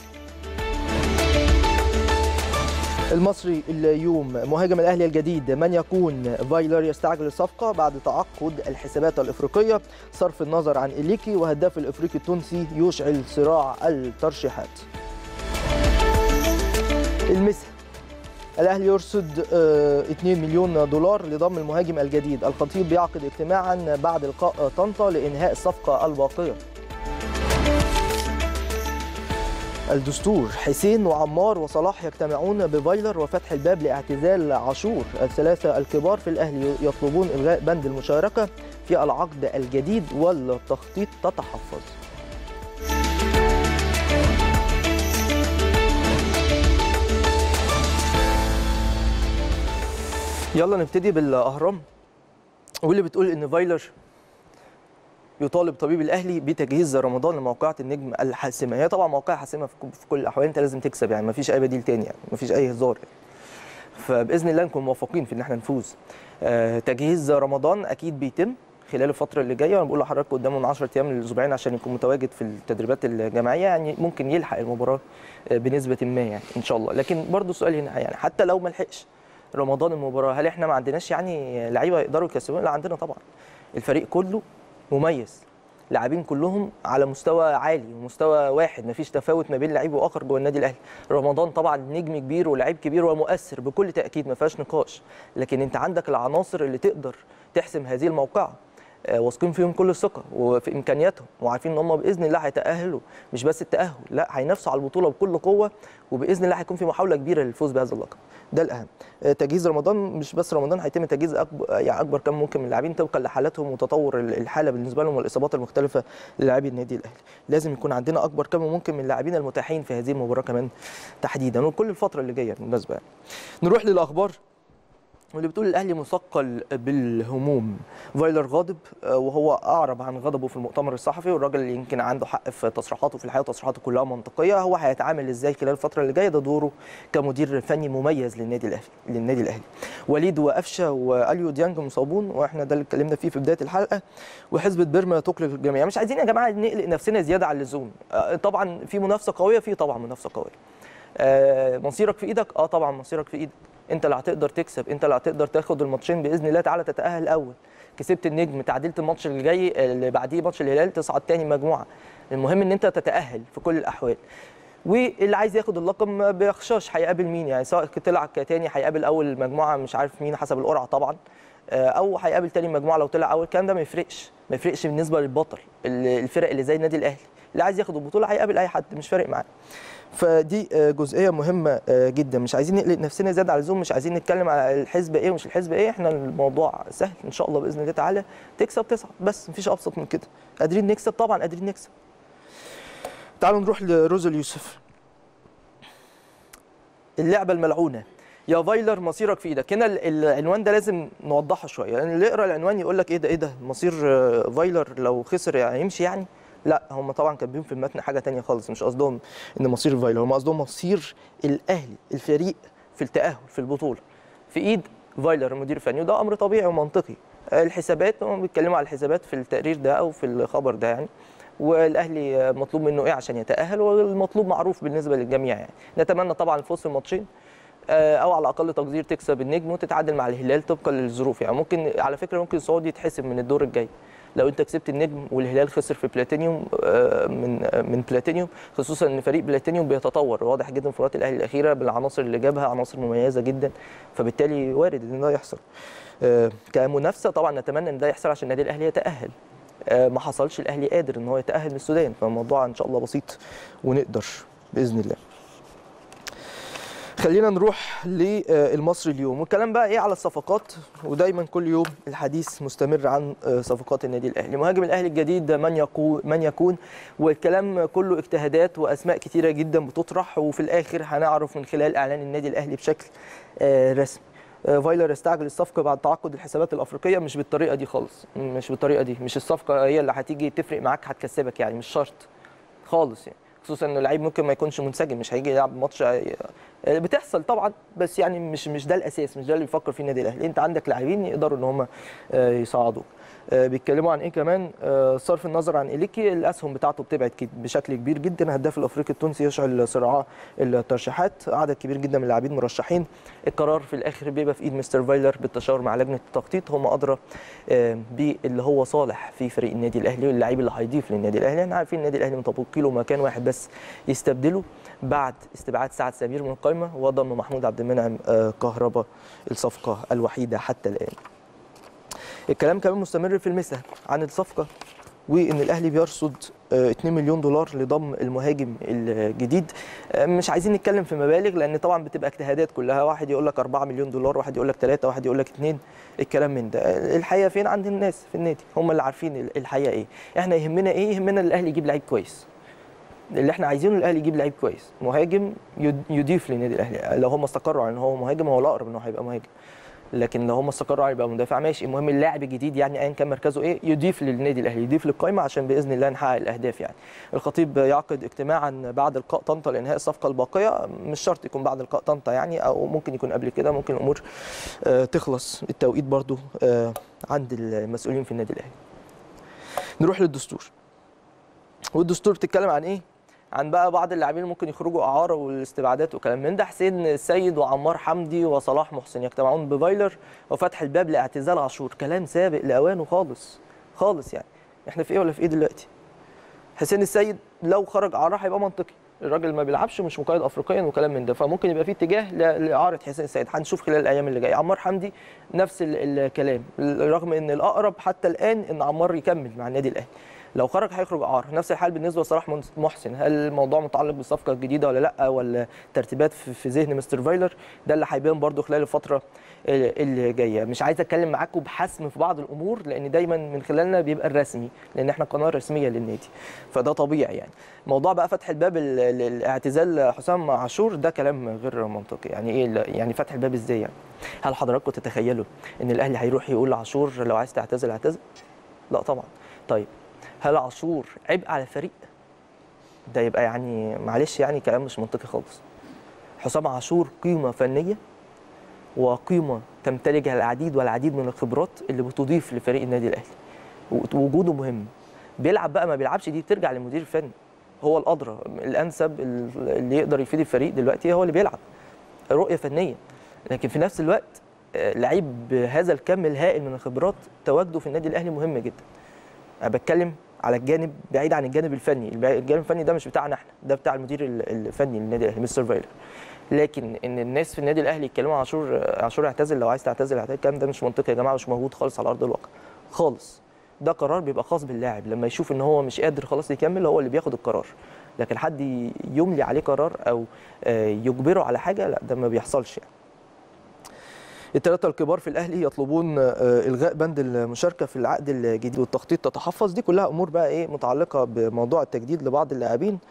المصري اليوم مهاجم الاهلي الجديد من يكون فايلر يستعجل الصفقه بعد تعقد الحسابات الافريقيه صرف النظر عن اليكي وهداف الافريقي التونسي يشعل صراع الترشيحات المسا الاهلي يرصد 2 مليون دولار لضم المهاجم الجديد الخطيب بيعقد اجتماعا بعد لقاء طنطا لانهاء الصفقه الباقيه الدستور حسين وعمار وصلاح يجتمعون بفايلر وفتح الباب لاعتزال عاشور الثلاثه الكبار في الاهلي يطلبون الغاء بند المشاركه في العقد الجديد والتخطيط تتحفظ يلا نبتدي بالاهرام واللي بتقول ان فايلر يطالب طبيب الاهلي بتجهيز رمضان لموقعه النجم الحاسمه هي طبعا موقعه حاسمه في كل الاحوال انت لازم تكسب يعني ما فيش اي بديل تاني يعني ما فيش اي هزار يعني. فباذن الله نكون موفقين في ان احنا نفوز آه تجهيز رمضان اكيد بيتم خلال الفتره اللي جايه وانا بقول لحضرتك قدامه من 10 ايام لاسبوعين عشان يكون متواجد في التدريبات الجماعيه يعني ممكن يلحق المباراه بنسبه ما يعني ان شاء الله لكن برضه السؤال هنا يعني حتى لو ما لحقش رمضان المباراه هل احنا ما عندناش يعني لعيبه يقدروا يكسبون لا عندنا طبعا الفريق كله مميز لاعبين كلهم على مستوى عالي ومستوى واحد مفيش تفاوت ما بين لعيب واخر جوه النادي الاهلي رمضان طبعا نجم كبير ولاعيب كبير ومؤثر بكل تاكيد ما فيهاش نقاش لكن انت عندك العناصر اللي تقدر تحسم هذه الموقعه واثقين فيهم كل الثقه وفي امكانياتهم وعارفين ان هم باذن الله هيتاهلوا مش بس التاهل لا هينافسوا على البطوله بكل قوه وباذن الله هيكون في محاوله كبيره للفوز بهذا اللقب ده الاهم تجهيز رمضان مش بس رمضان هيتم تجهيز اكبر يعني اكبر كم ممكن من اللاعبين طبقا لحالاتهم وتطور الحاله بالنسبه لهم والاصابات المختلفه للاعبي النادي الاهلي لازم يكون عندنا اكبر كم ممكن من اللاعبين المتاحين في هذه المباراه كمان تحديدا وكل الفتره اللي جايه بالمناسبه يعني. نروح للاخبار واللي بتقول الاهلي مثقل بالهموم فايلر غاضب وهو اعرب عن غضبه في المؤتمر الصحفي والراجل اللي يمكن عنده حق في تصريحاته في الحقيقه تصريحاته كلها منطقيه هو هيتعامل ازاي خلال الفتره اللي جايه ده دوره كمدير فني مميز للنادي الاهلي للنادي الاهلي وليد وقفشه واليو ديانج مصابون واحنا ده اللي اتكلمنا فيه في بدايه الحلقه وحزب بيرما تقلق الجميع مش عايزين يا جماعه نقلق نفسنا زياده عن اللزوم طبعا في منافسه قويه في طبعا منافسه قويه مصيرك في ايدك اه طبعا مصيرك في ايدك انت اللي هتقدر تكسب انت اللي هتقدر تاخد الماتشين باذن الله تعالى تتاهل اول كسبت النجم تعادلت الماتش اللي جاي اللي بعديه ماتش الهلال تصعد تاني مجموعه المهم ان انت تتاهل في كل الاحوال واللي عايز ياخد اللقب ما بيخشاش هيقابل مين يعني سواء طلع كتاني هيقابل اول مجموعه مش عارف مين حسب القرعه طبعا او هيقابل تاني مجموعه لو طلع اول الكلام ده ما يفرقش ما يفرقش بالنسبه للبطل الفرق اللي زي النادي الاهلي اللي عايز ياخد البطوله هيقابل اي حد مش فارق معاه فدي جزئيه مهمه جدا مش عايزين نقلق نفسنا زياده على اللزوم مش عايزين نتكلم على الحزب ايه ومش الحزب ايه احنا الموضوع سهل ان شاء الله باذن الله تعالى تكسب تصعد بس مفيش ابسط من كده قادرين نكسب طبعا قادرين نكسب تعالوا نروح لروزل يوسف اللعبه الملعونه يا فايلر مصيرك في ايدك هنا العنوان ده لازم نوضحه شويه يعني اللي يقرا العنوان يقول لك ايه ده ايه ده مصير فايلر لو خسر يعني يمشي يعني لا هم طبعا كاتبين في المتن حاجه تانية خالص مش قصدهم ان مصير فايلر هم قصدهم مصير الاهلي الفريق في التاهل في البطوله في ايد فايلر المدير الفني وده امر طبيعي ومنطقي الحسابات هم بيتكلموا على الحسابات في التقرير ده او في الخبر ده يعني والاهلي مطلوب منه ايه عشان يتاهل والمطلوب معروف بالنسبه للجميع يعني نتمنى طبعا الفوز في الماتشين او على الاقل تقدير تكسب النجم وتتعادل مع الهلال طبقا للظروف يعني ممكن على فكره ممكن الصعود يتحسب من الدور الجاي لو انت كسبت النجم والهلال خسر في بلاتينيوم من من بلاتينيوم خصوصا ان فريق بلاتينيوم بيتطور واضح جدا في مباراه الاهلي الاخيره بالعناصر اللي جابها عناصر مميزه جدا فبالتالي وارد ان ده يحصل كمنافسه طبعا نتمنى ان ده يحصل عشان النادي الاهلي يتاهل ما حصلش الاهلي قادر ان هو يتاهل للسودان فالموضوع ان شاء الله بسيط ونقدر باذن الله خلينا نروح للمصري اليوم والكلام بقى ايه على الصفقات ودايما كل يوم الحديث مستمر عن صفقات النادي الاهلي مهاجم الاهلي الجديد من يكون من يكون والكلام كله اجتهادات واسماء كتيره جدا بتطرح وفي الاخر هنعرف من خلال اعلان النادي الاهلي بشكل رسمي فايلر استعجل الصفقه بعد تعاقد الحسابات الافريقيه مش بالطريقه دي خالص مش بالطريقه دي مش الصفقه هي اللي هتيجي تفرق معاك هتكسبك يعني مش شرط خالص يعني خصوصا ان اللعيب ممكن ما يكونش منسجم مش هيجي يلعب ماتش بتحصل طبعا بس يعني مش مش ده الاساس مش ده اللي بيفكر فيه النادي الاهلي انت عندك لاعبين يقدروا ان هم يصعدوك بيتكلموا عن ايه كمان صرف النظر عن إليكي الاسهم بتاعته بتبعد بشكل كبير جدا هداف الافريقي التونسي يشعل صراع الترشيحات عدد كبير جدا من اللاعبين مرشحين القرار في الاخر بيبقى في ايد مستر فايلر بالتشاور مع لجنه التخطيط هم ادرى باللي هو صالح في فريق النادي الاهلي واللعيب اللي هيضيف للنادي الاهلي احنا عارفين النادي الاهلي متبقي له مكان واحد بس يستبدله بعد استبعاد سعد سمير من القائمه وضم محمود عبد المنعم كهربا الصفقه الوحيده حتى الان الكلام كمان مستمر في المسا عن الصفقه وان الاهلي بيرصد 2 مليون دولار لضم المهاجم الجديد مش عايزين نتكلم في مبالغ لان طبعا بتبقى اجتهادات كلها واحد يقول لك 4 مليون دولار واحد يقول لك 3 واحد يقول لك 2 الكلام من ده الحقيقه فين عند الناس في النادي هم اللي عارفين الحقيقه ايه احنا يهمنا ايه يهمنا الاهلي يجيب لعيب كويس اللي احنا عايزينه الاهلي يجيب لعيب كويس مهاجم يضيف للنادي الاهلي لو هم استقروا على ان هو مهاجم هو الاقرب ان هو هيبقى مهاجم لكن لو هم استقروا على يبقى مدافع ماشي المهم اللاعب الجديد يعني ايا كان مركزه ايه يضيف للنادي الاهلي يضيف للقائمه عشان باذن الله نحقق الاهداف يعني الخطيب يعقد اجتماعا بعد لقاء طنطا لانهاء الصفقه الباقيه مش شرط يكون بعد لقاء طنطا يعني او ممكن يكون قبل كده ممكن الامور آه تخلص التوقيت برضو آه عند المسؤولين في النادي الاهلي نروح للدستور والدستور بتتكلم عن ايه عن بقى بعض اللاعبين ممكن يخرجوا اعاره والاستبعادات وكلام من ده حسين السيد وعمار حمدي وصلاح محسن يجتمعون بفايلر وفتح الباب لاعتزال عاشور كلام سابق لاوانه خالص خالص يعني احنا في ايه ولا في ايه دلوقتي حسين السيد لو خرج اعاره هيبقى منطقي الراجل ما بيلعبش مش مقيد افريقيا وكلام من ده فممكن يبقى في اتجاه لاعاره حسين السيد هنشوف خلال الايام اللي جايه عمار حمدي نفس الكلام رغم ان الاقرب حتى الان ان عمار يكمل مع النادي الاهلي لو خرج هيخرج اعاره نفس الحال بالنسبه لصلاح محسن هل الموضوع متعلق بالصفقه الجديده ولا لا ولا ترتيبات في ذهن مستر فايلر ده اللي هيبان برده خلال الفتره اللي جايه مش عايز اتكلم معاكم بحسم في بعض الامور لان دايما من خلالنا بيبقى الرسمي لان احنا قناه رسميه للنادي فده طبيعي يعني موضوع بقى فتح الباب الاعتزال حسام عاشور ده كلام غير منطقي يعني ايه يعني فتح الباب ازاي يعني هل حضراتكم تتخيلوا ان الاهلي هيروح يقول لعاشور لو عايز تعتزل اعتزل لا طبعا طيب هل عاشور عبء على الفريق؟ ده يبقى يعني معلش يعني كلام مش منطقي خالص. حسام عاشور قيمة فنية وقيمة تمتلكها العديد والعديد من الخبرات اللي بتضيف لفريق النادي الأهلي. وجوده مهم. بيلعب بقى ما بيلعبش دي بترجع للمدير الفني. هو الأدرى الأنسب اللي يقدر يفيد الفريق دلوقتي هو اللي بيلعب. رؤية فنية. لكن في نفس الوقت لعيب بهذا الكم الهائل من الخبرات تواجده في النادي الأهلي مهم جدا. انا بتكلم على الجانب بعيد عن الجانب الفني الجانب الفني ده مش بتاعنا احنا ده بتاع المدير الفني للنادي الاهلي مستر فايلر لكن ان الناس في النادي الاهلي يتكلموا عن عاشور عاشور اعتزل لو عايز تعتزل اعتزل الكلام ده مش منطقي يا جماعه مش موجود خالص على ارض الواقع خالص ده قرار بيبقى خاص باللاعب لما يشوف ان هو مش قادر خلاص يكمل هو اللي بياخد القرار لكن حد يملي عليه قرار او يجبره على حاجه لا ده ما بيحصلش يعني الثلاثة الكبار في الأهلي يطلبون إلغاء بند المشاركة في العقد الجديد والتخطيط تتحفظ دي كلها أمور بقى إيه متعلقة بموضوع التجديد لبعض اللاعبين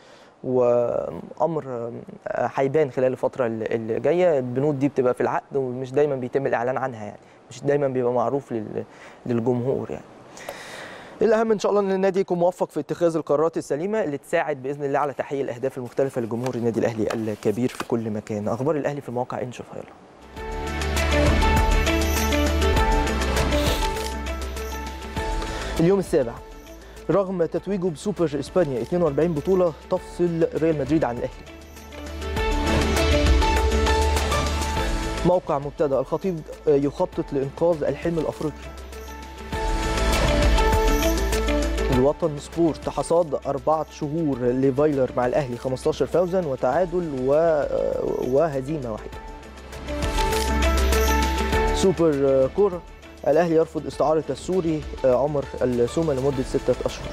وأمر هيبان خلال الفترة اللي جاية البنود دي بتبقى في العقد ومش دايما بيتم الإعلان عنها يعني مش دايما بيبقى معروف للجمهور يعني الاهم ان شاء الله ان النادي يكون موفق في اتخاذ القرارات السليمه اللي تساعد باذن الله على تحقيق الاهداف المختلفه لجمهور النادي الاهلي الكبير في كل مكان اخبار الاهلي في الموقع انشوفها يلا اليوم السابع رغم تتويجه بسوبر اسبانيا 42 بطوله تفصل ريال مدريد عن الاهلي موقع مبتدا الخطيب يخطط لانقاذ الحلم الافريقي الوطن سبورت حصاد أربعة شهور لفايلر مع الأهلي 15 فوزا وتعادل و... وهزيمة واحدة سوبر كورة الأهلي يرفض استعارة السوري عمر السومة لمدة ستة أشهر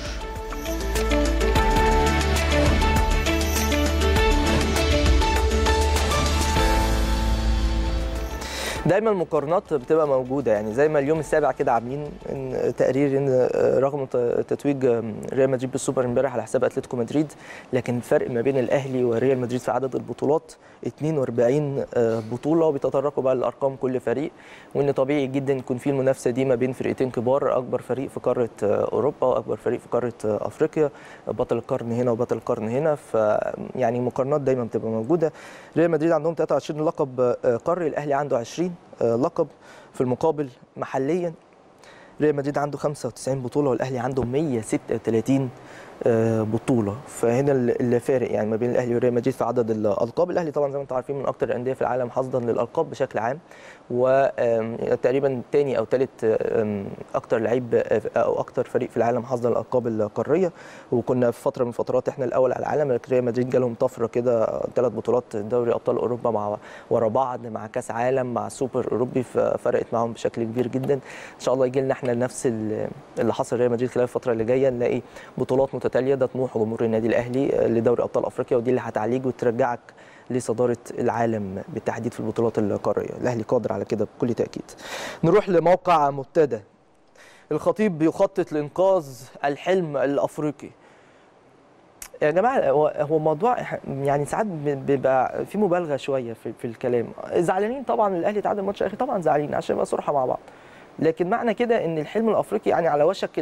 دايما المقارنات بتبقى موجوده يعني زي ما اليوم السابع كده عاملين إن تقرير ان رغم تتويج ريال مدريد بالسوبر امبارح على حساب اتلتيكو مدريد لكن الفرق ما بين الاهلي وريال مدريد في عدد البطولات 42 بطوله وبيتطرقوا بقى لارقام كل فريق وان طبيعي جدا يكون في المنافسه دي ما بين فرقتين كبار اكبر فريق في قاره اوروبا واكبر فريق في قاره افريقيا بطل القرن هنا وبطل القرن هنا فيعني المقارنات دايما بتبقى موجوده ريال مدريد عندهم 23 لقب قاري الاهلي عنده 20 لقب في المقابل محليا ريال مدريد عنده 95 بطوله والاهلي عنده 136 بطوله فهنا الفارق يعني ما بين الاهلي وريال مدريد في عدد الالقاب الاهلي طبعا زي ما انتم عارفين من اكثر الانديه في العالم حصدا للالقاب بشكل عام وتقريبا ثاني او ثالث اكثر لعيب او اكثر فريق في العالم حصدا الالقاب القاريه وكنا في فتره من الفترات احنا الاول على العالم لكن ريال مدريد جالهم طفره كده ثلاث بطولات دوري ابطال اوروبا مع ورا بعض مع كاس عالم مع سوبر اوروبي ففرقت معاهم بشكل كبير جدا ان شاء الله يجي لنا احنا نفس اللي حصل ريال مدريد خلال الفتره اللي جايه نلاقي بطولات متتاليه ده طموح جمهور النادي الاهلي لدوري ابطال افريقيا ودي اللي هتعليك وترجعك لصداره العالم بالتحديد في البطولات القاريه الاهلي قادر على كده بكل تاكيد نروح لموقع مبتدا الخطيب بيخطط لانقاذ الحلم الافريقي يا جماعه هو موضوع يعني ساعات بيبقى في مبالغه شويه في, في الكلام زعلانين طبعا الاهلي تعادل الماتش الاخير طبعا زعلانين عشان نبقى صراحه مع بعض لكن معنى كده ان الحلم الافريقي يعني على وشك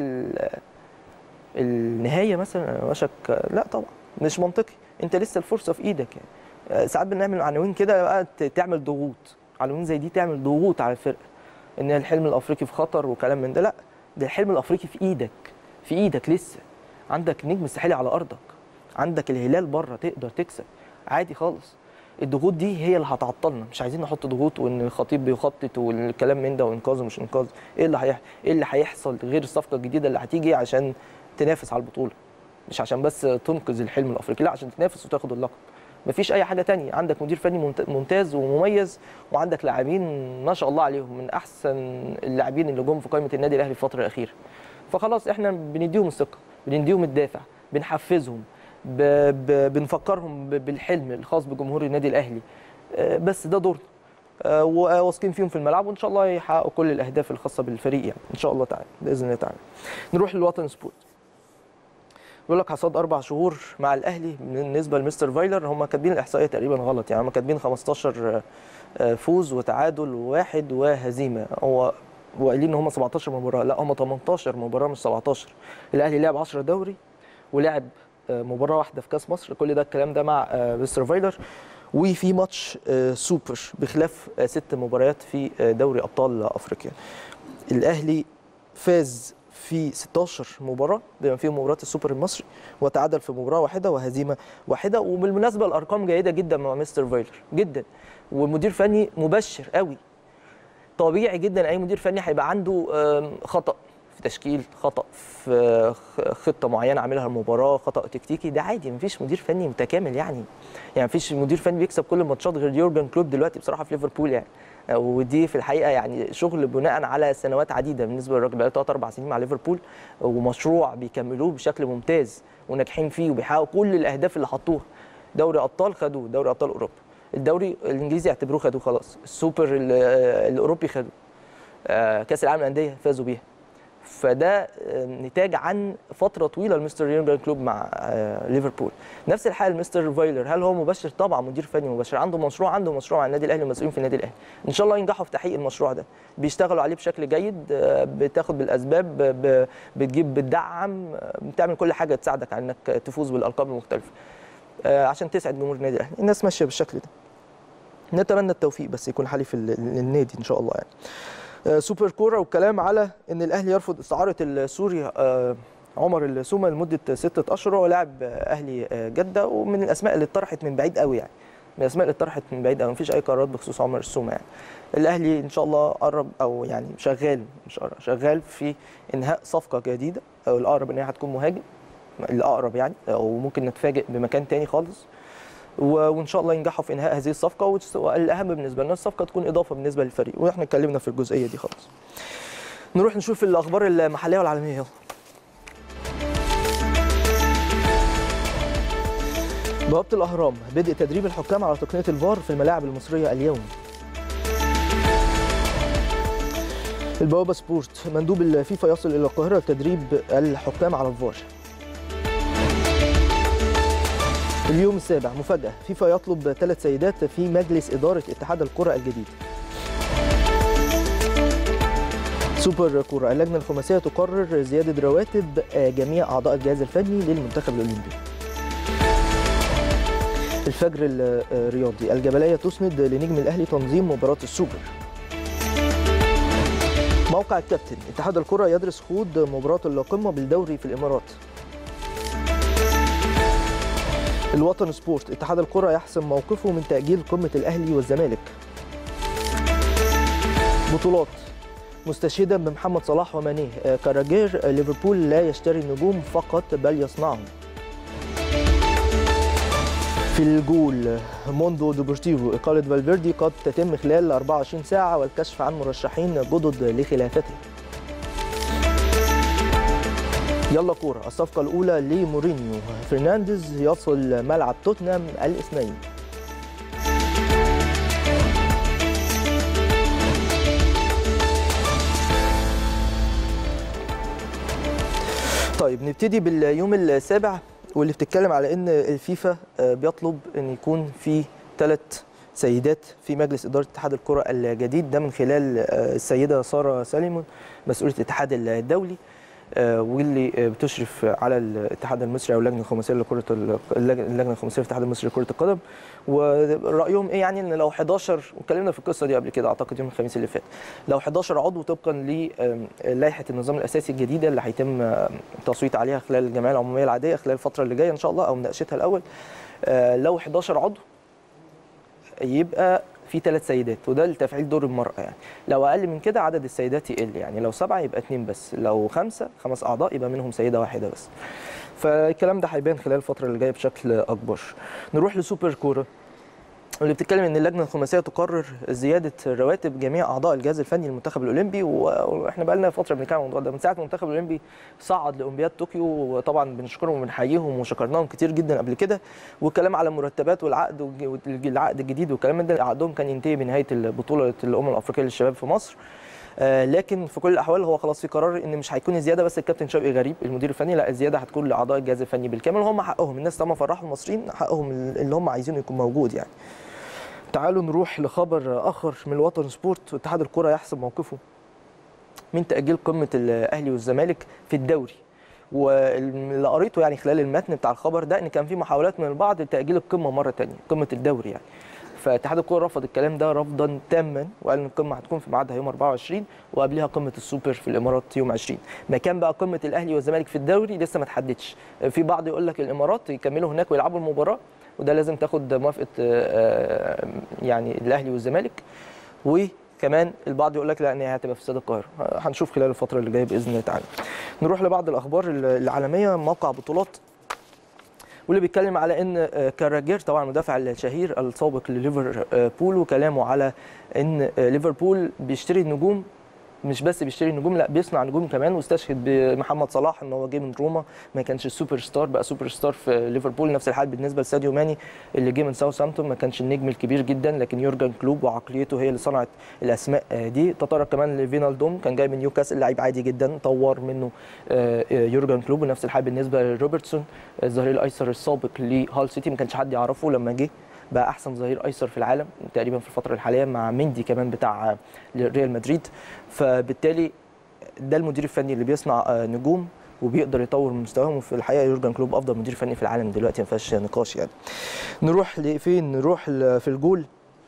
النهايه مثلا وشك لا طبعا مش منطقي انت لسه الفرصه في ايدك يعني ساعات بنعمل عناوين كده بقى تعمل ضغوط عناوين زي دي تعمل ضغوط على الفرقه ان الحلم الافريقي في خطر وكلام من ده لا ده الحلم الافريقي في ايدك في ايدك لسه عندك نجم الساحلي على ارضك عندك الهلال بره تقدر تكسب عادي خالص الضغوط دي هي اللي هتعطلنا مش عايزين نحط ضغوط وان الخطيب بيخطط والكلام من ده وانقاذ ومش انقاذ ايه اللي هيحصل ايه اللي هيحصل غير الصفقه الجديده اللي هتيجي عشان تنافس على البطوله مش عشان بس تنقذ الحلم الافريقي لا عشان تنافس وتاخد اللقب مفيش اي حاجه تانية عندك مدير فني ممتاز ومميز وعندك لاعبين ما شاء الله عليهم من احسن اللاعبين اللي جم في قائمه النادي الاهلي الفتره الاخيره فخلاص احنا بنديهم الثقه بنديهم الدافع بنحفزهم ب... ب... بنفكرهم ب... بالحلم الخاص بجمهور النادي الاهلي بس ده دورنا وواثقين فيهم في الملعب وان شاء الله يحققوا كل الاهداف الخاصه بالفريق يعني ان شاء الله تعالى باذن الله تعالى نروح للوطن سبورت بيقول لك حصاد اربع شهور مع الاهلي بالنسبه لمستر فايلر هم كاتبين الاحصائيه تقريبا غلط يعني هم كاتبين 15 فوز وتعادل واحد وهزيمه هو وقايلين ان هم 17 مباراه لا هم 18 مباراه مش 17 الاهلي لعب 10 دوري ولعب مباراه واحده في كاس مصر كل ده الكلام ده مع مستر فايلر وفي ماتش سوبر بخلاف ست مباريات في دوري ابطال افريقيا الاهلي فاز في 16 مباراه بما فيهم مباراه السوبر المصري وتعادل في مباراه واحده وهزيمه واحده وبالمناسبه الارقام جيده جدا مع مستر فايلر جدا ومدير فني مبشر قوي طبيعي جدا اي مدير فني هيبقى عنده خطا في تشكيل خطا في خطه معينه عاملها المباراه خطا تكتيكي ده عادي مفيش مدير فني متكامل يعني يعني مفيش مدير فني بيكسب كل الماتشات غير يورجن كلوب دلوقتي بصراحه في ليفربول يعني ودي في الحقيقه يعني شغل بناء على سنوات عديده بالنسبه للراجل بقى ثلاث اربع سنين مع ليفربول ومشروع بيكملوه بشكل ممتاز وناجحين فيه وبيحققوا كل الاهداف اللي حطوها دوري ابطال خدوه دوري ابطال اوروبا الدوري الانجليزي اعتبروه خدوه خلاص السوبر الاوروبي خدوه كاس العالم للانديه فازوا بيها فده نتاج عن فتره طويله لمستر يورجن كلوب مع ليفربول نفس الحال مستر فايلر هل هو مباشر طبعا مدير فني مباشر عنده مشروع عنده مشروع مع النادي الاهلي والمسؤولين في النادي الاهلي ان شاء الله ينجحوا في تحقيق المشروع ده بيشتغلوا عليه بشكل جيد بتاخد بالاسباب بتجيب بتدعم بتعمل كل حاجه تساعدك على انك تفوز بالالقاب المختلفه عشان تسعد جمهور النادي الاهلي الناس ماشيه بالشكل ده نتمنى التوفيق بس يكون حليف النادي ان شاء الله يعني سوبر كوره والكلام على ان الاهلي يرفض استعاره السوري عمر السومه لمده ستة اشهر وهو لاعب اهلي جده ومن الاسماء اللي اتطرحت من بعيد قوي يعني من الاسماء اللي اتطرحت من بعيد قوي مفيش اي قرارات بخصوص عمر السومه يعني الاهلي ان شاء الله قرب او يعني شغال مش قرب شغال في انهاء صفقه جديده او الاقرب ان هي هتكون مهاجم الاقرب يعني او ممكن نتفاجئ بمكان تاني خالص وان شاء الله ينجحوا في انهاء هذه الصفقه والاهم بالنسبه لنا الصفقه تكون اضافه بالنسبه للفريق واحنا اتكلمنا في الجزئيه دي خلاص نروح نشوف الاخبار المحليه والعالميه يلا بوابه الاهرام بدء تدريب الحكام على تقنيه الفار في الملاعب المصريه اليوم البوابه سبورت مندوب الفيفا يصل الى القاهره لتدريب الحكام على الفار اليوم السابع مفاجأة فيفا يطلب ثلاث سيدات في مجلس إدارة اتحاد الكرة الجديد سوبر كورة اللجنة الخماسية تقرر زيادة رواتب جميع أعضاء الجهاز الفني للمنتخب الأولمبي الفجر الرياضي الجبلية تسند لنجم الأهلي تنظيم مباراة السوبر موقع الكابتن اتحاد الكرة يدرس خوض مباراة القمة بالدوري في الإمارات الوطن سبورت اتحاد الكرة يحسم موقفه من تأجيل قمة الأهلي والزمالك بطولات مستشهدا بمحمد صلاح ومانيه كاراجير ليفربول لا يشتري النجوم فقط بل يصنعهم في الجول موندو دوبورتيفو إقالة فالفيردي قد تتم خلال 24 ساعة والكشف عن مرشحين جدد لخلافته يلا كورة الصفقة الأولى لمورينيو فرنانديز يصل ملعب توتنهام الاثنين طيب نبتدي باليوم السابع واللي بتتكلم على ان الفيفا بيطلب ان يكون في ثلاث سيدات في مجلس اداره اتحاد الكره الجديد ده من خلال السيده ساره ساليمون مسؤوله الاتحاد الدولي واللي بتشرف على الاتحاد المصري او اللجنه الخماسيه لكره اللجنه الخماسيه في الاتحاد المصري لكره القدم ورايهم ايه يعني ان لو 11 واتكلمنا في القصه دي قبل كده اعتقد يوم الخميس اللي فات لو 11 عضو طبقا للائحه النظام الاساسي الجديده اللي هيتم التصويت عليها خلال الجمعيه العموميه العاديه خلال الفتره اللي جايه ان شاء الله او مناقشتها الاول لو 11 عضو يبقى في ثلاث سيدات وده لتفعيل دور المرأة يعني لو أقل من كده عدد السيدات يقل يعني لو سبعة يبقى اثنين بس لو خمسة خمس أعضاء يبقى منهم سيدة واحدة بس فالكلام ده هيبان خلال الفترة اللي جاية بشكل أكبر نروح لسوبر كورة اللي بتتكلم ان اللجنه الخماسيه تقرر زياده رواتب جميع اعضاء الجهاز الفني للمنتخب الاولمبي واحنا بقى لنا فتره بنتكلم عن الموضوع ده من ساعه المنتخب الاولمبي صعد لاولمبياد طوكيو وطبعا بنشكرهم وبنحييهم وشكرناهم كتير جدا قبل كده والكلام على المرتبات والعقد والعقد الجديد والكلام ده عقدهم كان ينتهي بنهايه البطوله الامم الافريقيه للشباب في مصر آه لكن في كل الاحوال هو خلاص في قرار ان مش هيكون الزياده بس الكابتن شوقي غريب المدير الفني لا الزياده هتكون لاعضاء الجهاز الفني بالكامل هم حقهم الناس طالما فرحوا المصريين حقهم اللي هم عايزينه يكون موجود يعني تعالوا نروح لخبر اخر من الوطن سبورت اتحاد الكره يحسم موقفه من تاجيل قمه الاهلي والزمالك في الدوري واللي قريته يعني خلال المتن بتاع الخبر ده ان كان في محاولات من البعض لتاجيل القمه مره ثانيه قمه الدوري يعني فاتحاد الكوره رفض الكلام ده رفضا تاما وقال ان القمه هتكون في ميعادها يوم 24 وقبلها قمه السوبر في الامارات يوم 20 مكان بقى قمه الاهلي والزمالك في الدوري لسه ما اتحددش في بعض يقول لك الامارات يكملوا هناك ويلعبوا المباراه وده لازم تاخد موافقه يعني الاهلي والزمالك وكمان البعض يقول لك لا ان هي هتبقى في استاد القاهره هنشوف خلال الفتره اللي جايه باذن الله تعالى نروح لبعض الاخبار العالميه موقع بطولات واللي بيتكلم على ان كاراجير طبعا المدافع الشهير السابق لليفربول وكلامه على ان ليفربول بيشتري النجوم مش بس بيشتري نجوم لا بيصنع نجوم كمان واستشهد بمحمد صلاح ان هو جه من روما ما كانش سوبر ستار بقى سوبر ستار في ليفربول نفس الحال بالنسبه لساديو ماني اللي جه من ساوثهامبتون ما كانش النجم الكبير جدا لكن يورجن كلوب وعقليته هي اللي صنعت الاسماء دي تطرق كمان لفينالدوم كان جاي من نيوكاسل لعيب عادي جدا طور منه يورجن كلوب ونفس الحال بالنسبه لروبرتسون الظهير الايسر السابق لهال سيتي ما كانش حد يعرفه لما جه بقى احسن ظهير ايسر في العالم تقريبا في الفتره الحاليه مع مندي كمان بتاع ريال مدريد فبالتالي ده المدير الفني اللي بيصنع نجوم وبيقدر يطور من مستواهم وفي الحقيقه يورجن كلوب افضل مدير فني في العالم دلوقتي ما فيهاش نقاش يعني نروح لفين نروح في الجول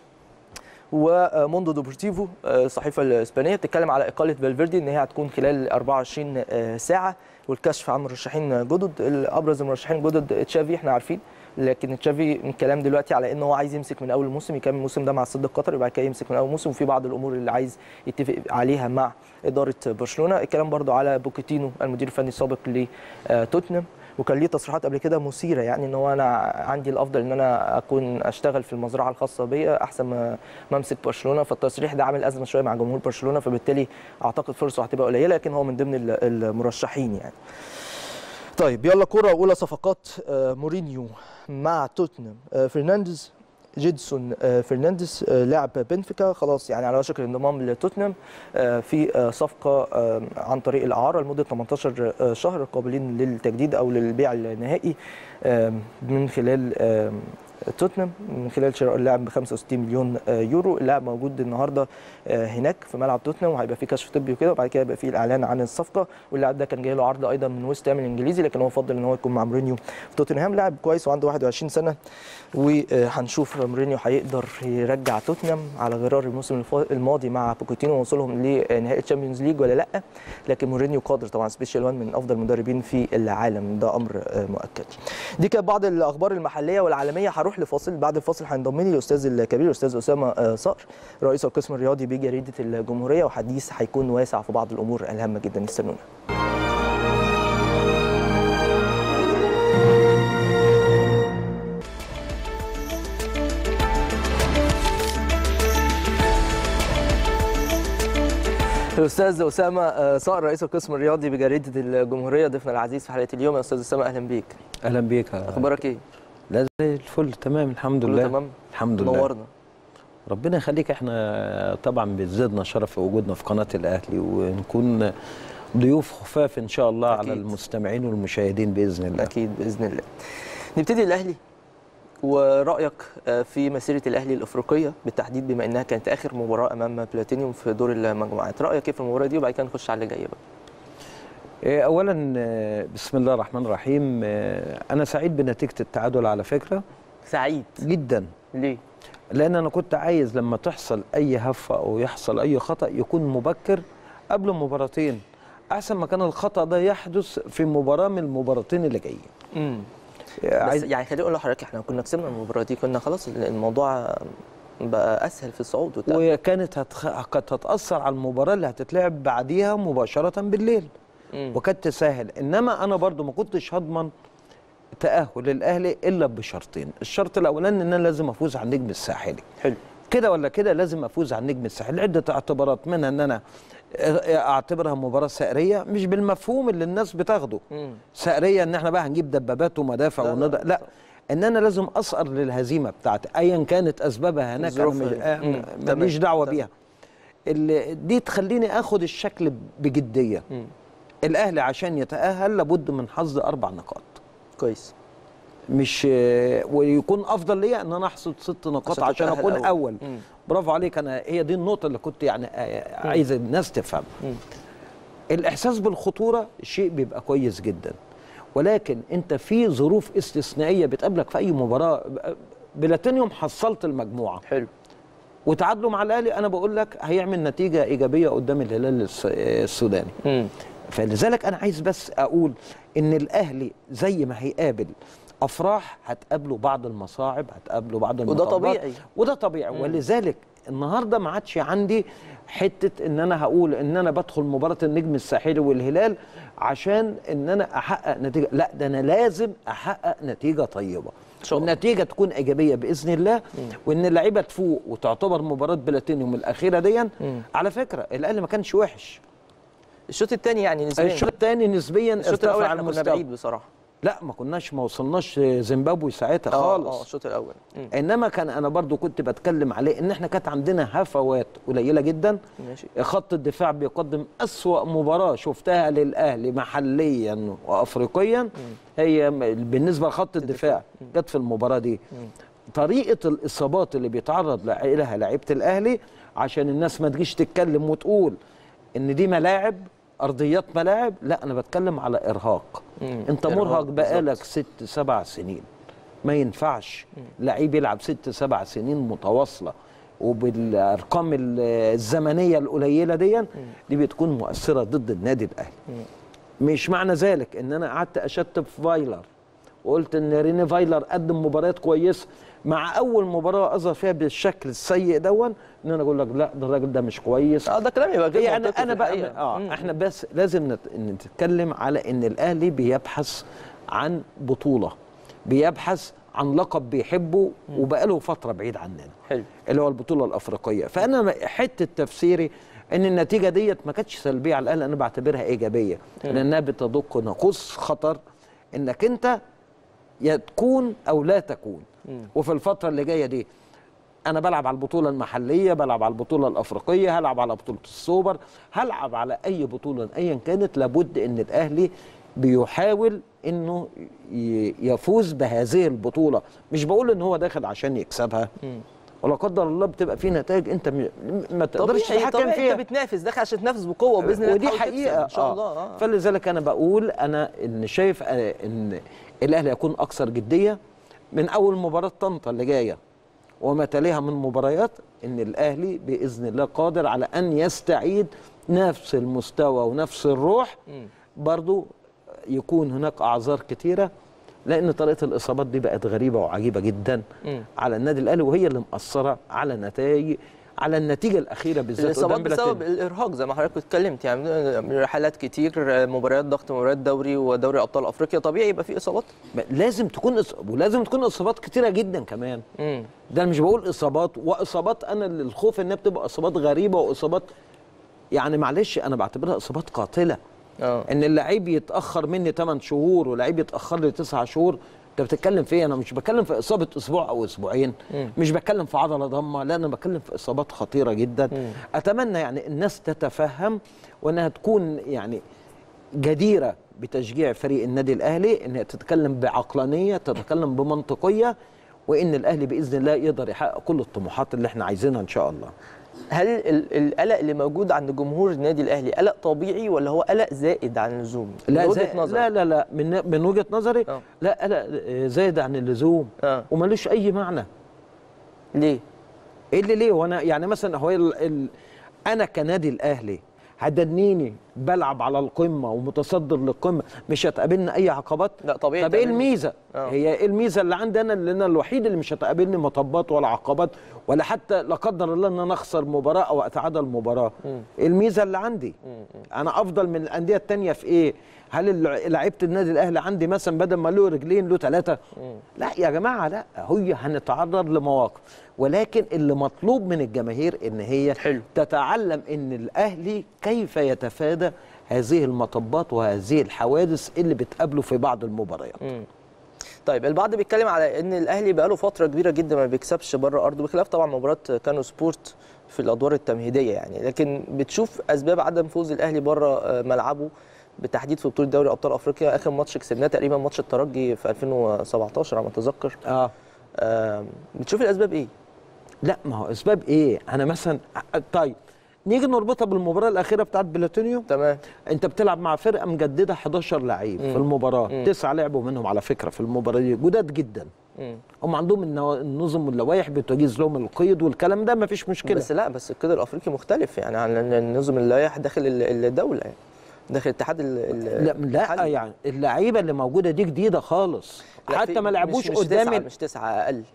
وموندو دوبورتيفو الصحيفه الاسبانيه بتتكلم على اقاله فالفيردي ان هي هتكون خلال 24 ساعه والكشف عن مرشحين جدد ابرز المرشحين جدد تشافي احنا عارفين لكن تشافي الكلام دلوقتي على ان هو عايز يمسك من اول الموسم يكمل الموسم ده مع السد القطري وبعد كده يمسك من اول الموسم وفي بعض الامور اللي عايز يتفق عليها مع اداره برشلونه الكلام برضو على بوكيتينو المدير الفني السابق لتوتنهام وكان ليه تصريحات قبل كده مثيره يعني ان هو انا عندي الافضل ان انا اكون اشتغل في المزرعه الخاصه بيا احسن ما امسك برشلونه فالتصريح ده عامل ازمه شويه مع جمهور برشلونه فبالتالي اعتقد فرصه هتبقى قليله لكن هو من ضمن المرشحين يعني طيب يلا كرة أولى صفقات مورينيو مع توتنهام فرنانديز جيدسون فرنانديز لاعب بنفيكا خلاص يعني على وشك الانضمام لتوتنهام في صفقه عن طريق الاعاره لمده 18 شهر قابلين للتجديد او للبيع النهائي من خلال توتنهام من خلال شراء اللاعب ب 65 مليون يورو اللاعب موجود النهارده هناك في ملعب توتنهام وهيبقى فيه كشف طبي وكده وبعد كده يبقى فيه الاعلان عن الصفقه واللاعب ده كان جاي له عرض ايضا من ويست هام الانجليزي لكن هو فضل ان هو يكون مع مورينيو في توتنهام لاعب كويس وعنده 21 سنه وهنشوف مورينيو هيقدر يرجع توتنهام على غرار الموسم الماضي مع بوكيتينو ووصولهم لنهائي الشامبيونز ليج ولا لا لكن مورينيو قادر طبعا سبيشال وان من افضل المدربين في العالم ده امر مؤكد دي كانت بعض الاخبار المحليه والعالميه هروح لفاصل بعد الفاصل هينضم لي الاستاذ الكبير الاستاذ اسامه صقر رئيس القسم الرياضي بجريده الجمهوريه وحديث هيكون واسع في بعض الامور الهامه جدا استنونا الاستاذ اسامه صقر رئيس القسم الرياضي بجريده الجمهوريه ضيفنا العزيز في حلقه اليوم يا استاذ اسامه اهلا بيك اهلا بيك اخبارك ايه لا زي الفل تمام الحمد كله لله تمام الحمد لله نورنا ربنا يخليك احنا طبعا بيزيدنا شرف في وجودنا في قناه الاهلي ونكون ضيوف خفاف ان شاء الله أكيد. على المستمعين والمشاهدين باذن الله اكيد باذن الله نبتدي الاهلي ورايك في مسيره الاهلي الافريقيه بالتحديد بما انها كانت اخر مباراه امام بلاتينيوم في دور المجموعات رايك ايه في المباراه دي وبعد كده نخش على اللي جاي بقى إيه، اولا آه، بسم الله الرحمن الرحيم آه، انا سعيد بنتيجه التعادل على فكره سعيد جدا ليه لان انا كنت عايز لما تحصل اي هفه او يحصل اي خطا يكون مبكر قبل مباراتين احسن ما كان الخطا ده يحدث في مباراه من المباراتين اللي جايين امم بس عايز يعني خليني اقول لحضرتك احنا كنا كسبنا المباراه دي كنا خلاص الموضوع بقى اسهل في الصعود والتأهل. وكانت هتخ... كانت هتاثر على المباراه اللي هتتلعب بعديها مباشره بالليل مم. وكانت تسهل انما انا برضو ما كنتش هضمن تاهل الاهلي الا بشرطين الشرط الاولاني ان انا لازم افوز على النجم الساحلي حلو كده ولا كده لازم افوز على النجم الساحلي عده اعتبارات منها ان انا اعتبرها مباراه سائريه مش بالمفهوم اللي الناس بتاخده مم. سائريه ان احنا بقى هنجيب دبابات ومدافع لا، لا، ونضع لا ان انا لازم اسقر للهزيمه بتاعتي ايا كانت اسبابها هناك انا ظروفها مش- دي. آه، مم. ماليش تمام، دعوه تمام. بيها اللي دي تخليني اخد الشكل بجديه مم. الاهلي عشان يتاهل لابد من حصد اربع نقاط كويس مش ويكون افضل ليا ان انا احصد ست نقاط عشان عشان تتأهل اكون أول. اول مم. برافو عليك انا هي دي النقطه اللي كنت يعني آه، عايز الناس تفهم مم. الاحساس بالخطوره شيء بيبقى كويس جدا ولكن انت في ظروف استثنائيه بتقابلك في اي مباراه بلاتينيوم حصلت المجموعه حلو وتعادلوا مع الاهلي انا بقول لك هيعمل نتيجه ايجابيه قدام الهلال الس- السوداني مم. فلذلك انا عايز بس اقول ان الاهلي زي ما هيقابل افراح هتقابله بعض المصاعب هتقابله بعض وده المطبات طبيعي. وده طبيعي مم. ولذلك النهارده ما عادش عندي حته ان انا هقول ان انا بدخل مباراه النجم الساحلي والهلال عشان ان انا احقق نتيجه لا ده انا لازم احقق نتيجه طيبه شاء الله. والنتيجه تكون ايجابيه باذن الله وان اللعيبه تفوق وتعتبر مباراه بلاتينيوم الاخيره دي على فكره الاهلي ما كانش وحش الشوط الثاني يعني نسبيا الشوط الثاني نسبيا الشوط الاول ارتفع احنا كنا المستوى بعيد بصراحه لا ما كناش ما وصلناش زيمبابوي ساعتها اه خالص اه الشوط الاول مم. انما كان انا برضو كنت بتكلم عليه ان احنا كانت عندنا هفوات قليله جدا ماشي خط الدفاع بيقدم أسوأ مباراة شفتها للأهلي محليا وأفريقيا هي م- بالنسبة لخط الدفاع جت في المباراة دي طريقة الإصابات اللي بيتعرض لها لعيبة الأهلي عشان الناس ما تجيش تتكلم وتقول إن دي ملاعب أرضيات ملاعب لا أنا بتكلم على إرهاق مم. أنت إرهاق مرهق بقالك بالظبط. ست سبع سنين ما ينفعش لعيب يلعب ست سبع سنين متواصله وبالارقام ال- الزمنيه القليله دي دي بتكون مؤثره ضد النادي الاهلي مش معنى ذلك ان انا قعدت اشتم في فايلر وقلت ان ريني فايلر قدم مباريات كويسه مع اول مباراه اظهر فيها بالشكل السيء دون ان انا اقول لك لا ده الراجل ده مش كويس اه ده كلام يبقى غير يعني منطقي انا في بقى الحقيقة. اه مم. احنا بس لازم نت- نتكلم على ان الاهلي بيبحث عن بطوله بيبحث عن لقب بيحبه وبقاله فتره بعيد عننا حلو اللي هو البطوله الافريقيه فانا م- حته تفسيري ان النتيجه ديت ما كانتش سلبيه على الاهلي انا بعتبرها ايجابيه لانها بتدق ناقوس خطر انك انت يا تكون او لا تكون وفي الفتره اللي جايه دي انا بلعب على البطوله المحليه بلعب على البطوله الافريقيه هلعب على بطوله السوبر هلعب على اي بطوله ايا كانت لابد ان الاهلي بيحاول انه ي- يفوز بهذه البطوله مش بقول ان هو داخل عشان يكسبها ولا قدر الله بتبقى في نتائج انت م- ما تقدرش طبيعي تتحكم طبيعي فيها انت بتنافس داخل عشان تنافس بقوه باذن الله ودي تحاول تكسب حقيقه ان شاء آه. الله اه فلذلك انا بقول انا ان شايف آه، ان الاهلي يكون اكثر جديه من اول مباراه طنطا اللي جايه وما تليها من مباريات ان الاهلي باذن الله قادر على ان يستعيد نفس المستوى ونفس الروح برضو يكون هناك اعذار كتيره لان طريقه الاصابات دي بقت غريبه وعجيبه جدا مم. على النادي الاهلي وهي اللي مأثره على نتائج على النتيجه الاخيره بالذات الاصابات قدام بسبب بلاتينيوم. الارهاق زي ما حضرتك اتكلمت يعني رحلات كتير مباريات ضغط مباريات دوري ودوري ابطال افريقيا طبيعي يبقى في اصابات لازم تكون إص... ولازم تكون اصابات كتيره جدا كمان امم ده أنا مش بقول اصابات واصابات انا اللي الخوف انها بتبقى اصابات غريبه واصابات يعني معلش انا بعتبرها اصابات قاتله اه ان اللعيب يتاخر مني 8 شهور ولعيب يتاخر لي 9 شهور انت بتتكلم في إيه؟ انا مش بتكلم في اصابه اسبوع او اسبوعين مم. مش بتكلم في عضله ضمه لا انا بتكلم في اصابات خطيره جدا مم. اتمنى يعني الناس تتفهم وانها تكون يعني جديره بتشجيع فريق النادي الاهلي انها تتكلم بعقلانيه تتكلم بمنطقيه وان الاهلي باذن الله يقدر يحقق كل الطموحات اللي احنا عايزينها ان شاء الله هل ال- القلق اللي موجود عند جمهور النادي الاهلي قلق طبيعي ولا هو قلق زائد عن اللزوم لا من زي وجهه نظر لا لا لا من من وجهه نظري آه. لا لا زايد عن اللزوم اه وملوش اي معنى ليه ايه اللي ليه وانا يعني مثلا هو ال... ال... انا كنادي الاهلي هتدنيني بلعب على القمه ومتصدر للقمه مش هتقابلني اي عقبات لا طبيعي طب ايه تقابلني. الميزه آه. هي ايه الميزه اللي عندي انا اللي انا الوحيد اللي مش هتقابلني مطبات ولا عقبات ولا حتى لا قدر الله ان انا اخسر مباراه او اتعادل مباراه إيه الميزه اللي عندي انا افضل من الانديه التانية في ايه هل الل- لعيبه النادي الاهلي عندي مثلا بدل ما له رجلين له ثلاثه لا يا جماعه لا هي هنتعرض لمواقف ولكن اللي مطلوب من الجماهير ان هي حلو. تتعلم ان الاهلي كيف يتفادى هذه المطبات وهذه الحوادث اللي بتقابله في بعض المباريات مم. طيب البعض بيتكلم على ان الاهلي بقاله فتره كبيره جدا ما بيكسبش بره ارضه بخلاف طبعا مباراه كانو سبورت في الادوار التمهيديه يعني لكن بتشوف اسباب عدم فوز الاهلي بره آه، ملعبه بالتحديد في بطوله دوري ابطال افريقيا اخر ماتش كسبناه تقريبا ماتش الترجي في 2017 على ما اتذكر اه آه، بتشوف الاسباب ايه لا ما هو اسباب ايه انا مثلا طيب نيجي نربطها بالمباراه الاخيره بتاعت بلاتينيو تمام انت بتلعب مع فرقه مجدده 11 لعيب في المباراه تسعه لعبوا منهم على فكره في المباراه دي جداد جدا مم. هم عندهم النوا- النظم واللوائح بتجيز لهم القيد والكلام ده ما فيش مشكله بس لا بس القيد الافريقي مختلف يعني عن النظم اللائح داخل ال- الدوله يعني داخل الاتحاد ال- ال- لا لا الحالي. يعني اللعيبه اللي موجوده دي جديده خالص لا، حتى في- ما لعبوش مش مش قدام تسعة ال- مش تسعة اقل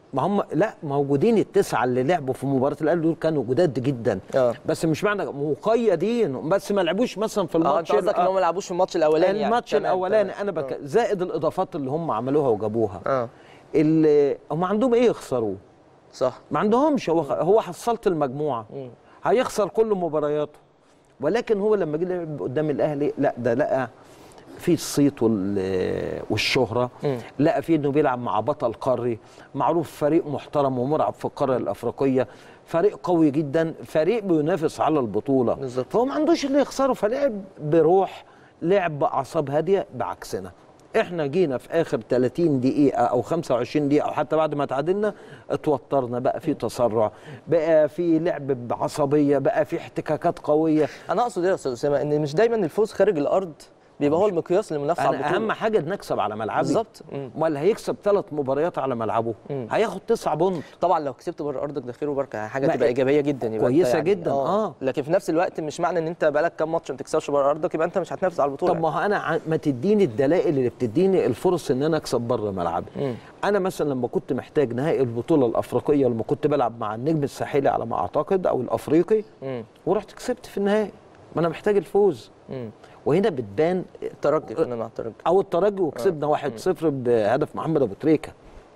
ما هم لا موجودين التسعه اللي لعبوا في مباراه الاهلي دول كانوا جداد جدا آه. بس مش معنى مقيدين بس ما لعبوش مثلا في اه الماتش انت قصدك ان هم ما لعبوش في الماتش الاولاني يعني. الماتش تمام، الاولاني تمام. انا بك... زائد الاضافات اللي هم عملوها وجابوها اه اللي هم عندهم ايه يخسروه صح ما عندهمش هو هو حصلت المجموعه هيخسر كل مبارياته ولكن هو لما جه لعب قدام الاهلي لا ده لقى في الصيت وال- والشهره لقى فيه انه بيلعب مع بطل قاري معروف فريق محترم ومرعب في القاره الافريقيه فريق قوي جدا فريق بينافس على البطوله بالظبط. فهو ما عندوش اللي يخسره فلعب بروح لعب باعصاب هاديه بعكسنا احنا جينا في اخر 30 دقيقه او 25 دقيقه او حتى بعد ما تعادلنا اتوترنا بقى في تسرع بقى في لعب بعصبيه بقى في احتكاكات قويه انا اقصد ايه يا استاذ اسامه ان مش دايما الفوز خارج الارض بيبقى هو المقياس للمنافسه على انا البطوله اهم حاجه نكسب على ملعبي بالظبط. مم. امال هيكسب ثلاث مباريات على ملعبه هياخد تسعة بونت طبعا لو كسبت بره ارضك ده خير وبركه حاجه ما- تبقى ايجابيه جدا يبقى أنت كويسة جداً، آه. لكن في نفس الوقت مش معنى ان انت بقالك كام ماتش ما تكسبش بره ارضك يبقى انت مش هتنافس على البطوله طب ما هو انا ع- ما تديني الدلائل اللي بتديني الفرص ان انا اكسب بره ملعبي انا مثلا لما كنت محتاج نهائي البطوله الافريقيه لما كنت بلعب مع النجم الساحلي على ما اعتقد او الافريقي مم. ورحت كسبت في النهائي ما انا محتاج الفوز مم. وهنا بتبان الترجي كنا مع الترجي او الترجي وكسبنا 1-0 بهدف محمد ابو تريكه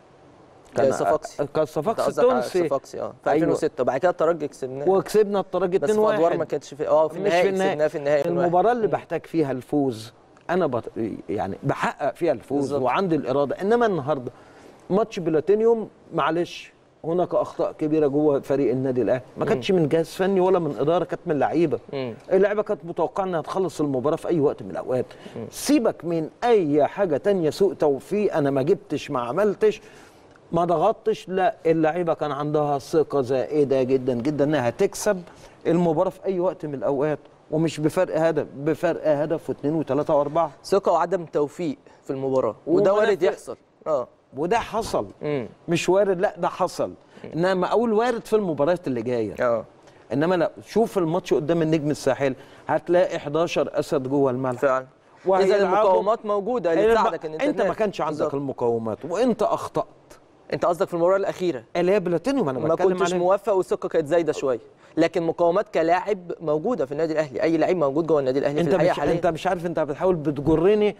كان صفاقسي كان أنت صفاقسي قصدك على التونسي صفاقسي اه في أيوة. 2006 وبعد كده الترجي كسبناه وكسبنا الترجي 2-1 بس في ادوار ما كانتش في اه في مش النهائي كسبناه في النهائي المباراه اللي بحتاج فيها الفوز انا بط... يعني بحقق فيها الفوز بالظبط. وعندي الاراده انما النهارده ماتش بلاتينيوم معلش هناك اخطاء كبيره جوه فريق النادي الاهلي ما كانتش من جهاز فني ولا من اداره كانت من لعيبه مم. اللعيبه كانت متوقعه انها تخلص المباراه في اي وقت من الاوقات سيبك من اي حاجه تانية سوء توفيق انا ما جبتش ما عملتش ما ضغطتش لا اللعيبه كان عندها ثقه زائده جدا جدا انها تكسب المباراه في اي وقت من الاوقات ومش بفرق هدف بفرق هدف واثنين وثلاثه واربعه ثقه وعدم توفيق في المباراه وده ومنافق. وارد يحصل اه وده حصل مم. مش وارد لا ده حصل انما اقول وارد في المباريات اللي جايه اه انما لا شوف الماتش قدام النجم الساحل هتلاقي 11 اسد جوه الملعب فعلا اذا وهيلعبوا- المقاومات موجوده اللي الم- تساعدك ان انت انت ما تنافس. كانش عندك بالظبط. المقومات وانت اخطات انت قصدك في المباراه الاخيره اللي هي بلاتينيوم انا ما بتكلم كنتش عليه. موفق والثقه كانت زايده شويه لكن مقاومات كلاعب موجوده في النادي الاهلي اي لعيب موجود جوه النادي الاهلي انت في الحقيقه مش حاليا انت مش عارف انت بتحاول بتجرني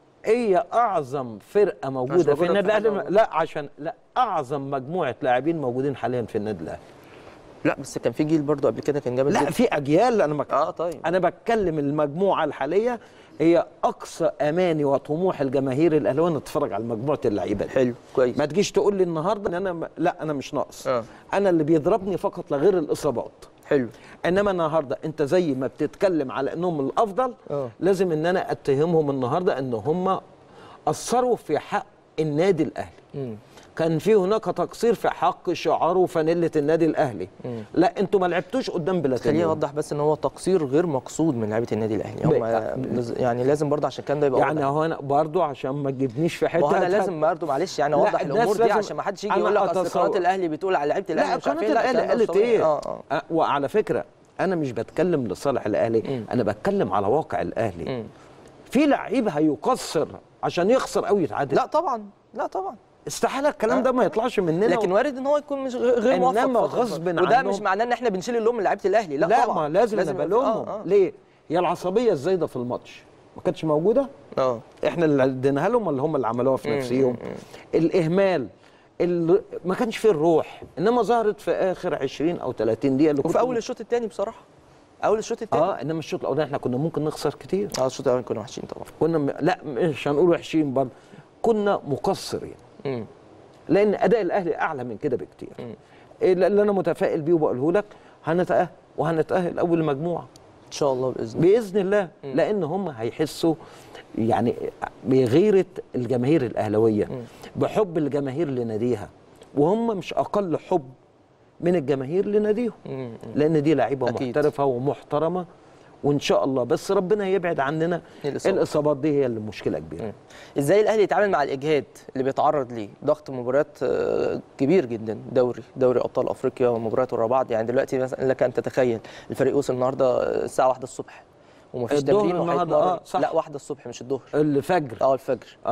هي اعظم فرقه موجوده في موجودة النادي في الاهلي حاجة لا عشان لا اعظم مجموعه لاعبين موجودين حاليا في النادي الاهلي لا بس كان في جيل برضو قبل كده كان جامد لا جدا. في اجيال انا مك... اه طيب انا بتكلم المجموعه الحاليه هي اقصى اماني وطموح الجماهير الاهلاويه ان تتفرج على مجموعه اللعيبه دي حلو كويس ما تجيش تقول لي النهارده ان انا م- لا انا مش ناقص آه. انا اللي بيضربني فقط لا غير الاصابات حلو انما النهارده انت زي ما بتتكلم على انهم الافضل آه. لازم ان انا اتهمهم النهارده ان هم اثروا في حق النادي الاهلي مم. كان في هناك تقصير في حق شعار وفانيله النادي الاهلي لا انتوا ما لعبتوش قدام خليني بلاتينيوم اوضح بس ان هو تقصير غير مقصود من لعيبه النادي الاهلي هم ب- لز- يعني لازم برضه عشان كان ده يبقى يعني واضح. هو انا برضو عشان ما تجيبنيش في حته ما هو انا هت- لازم برضه معلش يعني لا، اوضح الناس الامور دي لازم- عشان ما حدش يجي أنا يقول لك اصل أتصور. قناه الاهلي بتقول على لعيبه الاهلي لا مش عارف قناه ايه لا الاهلي الكلام ده قالت مش طبيعي. ايه اه اه أه، وعلى فكره انا مش بتكلم لصالح الاهلي انا بتكلم على واقع الاهلي مم. في لعيب هيقصر عشان يخسر او يتعادل لا طبعا لا طبعا استحاله الكلام آه. ده ما يطلعش مننا لكن وارد ان هو يكون مش غ- غير موفق إنما في فترة. غصب وده عنهم- مش معناه ان احنا بنشيل اللوم من لعيبه الاهلي لا, لا, طبعا ما لازم, يبقى نبقى في- لهم اه ليه هي العصبيه الزايده في الماتش ما كانتش موجوده اه احنا اللي اديناها لهم ولا هم اللي عملوها في نفسهم الاهمال ال- ما كانش فيه الروح انما ظهرت في اخر 20 او 30 دقيقه اللي وفي كنت- اول الشوط الثاني بصراحه اول الشوط الثاني اه انما الشوط الاولاني احنا كنا ممكن نخسر كتير اه الشوط الاولاني كنا وحشين طبعا كنا م... لا مش هنقول وحشين برضه كنا مقصرين مم. لان اداء الاهلي اعلى من كده بكتير اللي اللي انا متفائل بيه وبقوله لك هنتاهل وهنتاهل اول مجموعه ان شاء الله باذن الله باذن الله لان هم هيحسوا يعني بغيره الجماهير الاهلاويه بحب الجماهير لناديها وهم مش اقل حب من الجماهير لناديهم مم. لان دي لعيبه أكيد. محترفه ومحترمه وان شاء الله بس ربنا يبعد عننا الإصابة. الاصابات دي هي اللي مشكله كبيره ازاي الاهلي يتعامل مع الاجهاد اللي بيتعرض ليه ضغط مباريات آه، كبير جدا دوري دوري ابطال افريقيا ومباريات ورا بعض يعني دلوقتي مثلا لك ان تتخيل الفريق وصل النهارده الساعه 1 الصبح ومفيش الظهر تمرين النهاردة، وهيتمرن آه، صح. لا 1 الصبح مش الظهر الفجر اه الفجر اه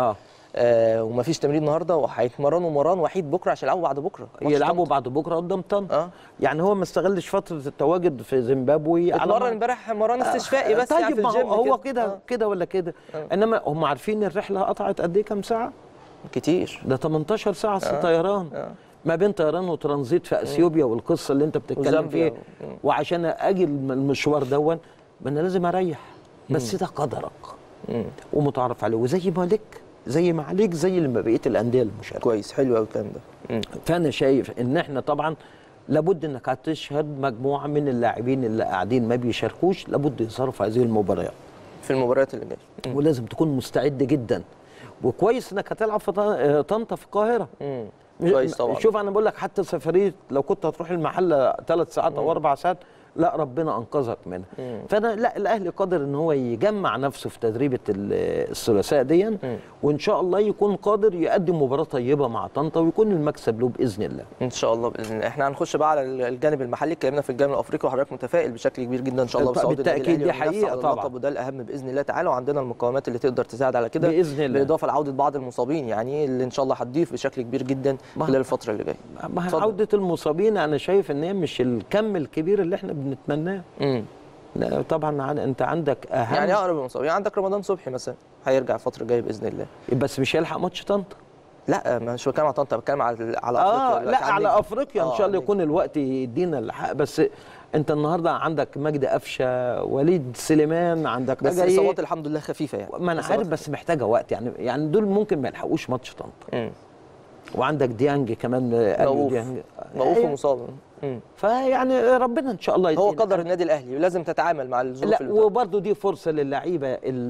آه ومفيش تمرين النهارده وهيتمرنوا مران وحيد بكره عشان يلعبوا بعد بكره ماتش يلعبوا طنطا. بعد بكره قدام طنطا اه يعني هو ما استغلش فتره التواجد في زيمبابوي على اتمرن ما- امبارح مران استشفائي بس طيب يعني في ما الجيم هو, هو كده آه. كده ولا كده انما هم عارفين الرحله قطعت قد ايه كام ساعه كتير ده 18 ساعه آه. طيران آه. ما بين طيران وترانزيت في اثيوبيا والقصه اللي انت بتتكلم وزامبيا فيها و- وعشان اجي الم- المشوار دون ما انا لازم اريح بس ده قدرك مم. ومتعرف عليه وزي ما لك زي ما عليك زي اللي بقيه الانديه المشاركه كويس حلو قوي الكلام ده مم. فانا شايف ان احنا طبعا لابد انك هتشهد مجموعه من اللاعبين اللي قاعدين ما بيشاركوش لابد يظهروا في هذه المباريات في المباريات اللي جايه ولازم تكون مستعد جدا وكويس انك هتلعب في طن- طنطا في القاهره مم. مش- كويس طبعا شوف انا بقول لك حتى سفريه لو كنت هتروح المحله ثلاث ساعات او اربع ساعات لا ربنا انقذك منها فانا لا الاهلي قادر ان هو يجمع نفسه في تدريبه ال- الثلاثاء دي وان شاء الله يكون قادر يقدم مباراه طيبه مع طنطا ويكون المكسب له باذن الله ان شاء الله باذن الله احنا هنخش بقى على الجانب المحلي اتكلمنا في الجانب الافريقي وحضرتك متفائل بشكل كبير جدا ان شاء الله بالت- بصعود النادي بالتأكيد الأهلي دي والمنافسة حقيقة على طبعا. اللقب وده الاهم باذن الله تعالى وعندنا المقومات اللي تقدر تساعد على كده بإذن الله. بالاضافه لعوده بعض المصابين يعني اللي ان شاء الله هتضيف بشكل كبير جدا ما- خلال الفتره اللي جايه ما هي اتفضل. عوده المصابين انا شايف ان هي مش الكم الكبير اللي احنا بنتمناه امم لا، طبعا عن- انت عندك اهم يعني اقرب المصابين عندك رمضان صبحي مثلا هيرجع الفتره الجايه باذن الله بس مش هيلحق ماتش طنطا لا مش بتكلم على طنطا بتكلم على على اه افريقيا لا دلوقتي. على عندك- افريقيا ان آه، شاء الله عندك- يكون الوقت يدينا الحق بس انت النهارده عندك مجدي قفشه وليد سليمان عندك بس بقى إيه؟ الاصابات الحمد لله خفيفه يعني ما انا عارف بس محتاجه وقت يعني يعني دول ممكن ما يلحقوش ماتش طنطا مم. وعندك ديانج كمان آه، أليو رؤوف ديانج رؤوف أيوة. ومصاب مم. فيعني ربنا ان شاء الله هو يدينا قدر النادي الاهلي ولازم تتعامل مع الظروف لا اللي بتحصل. وبرضه دي فرصه للعيبه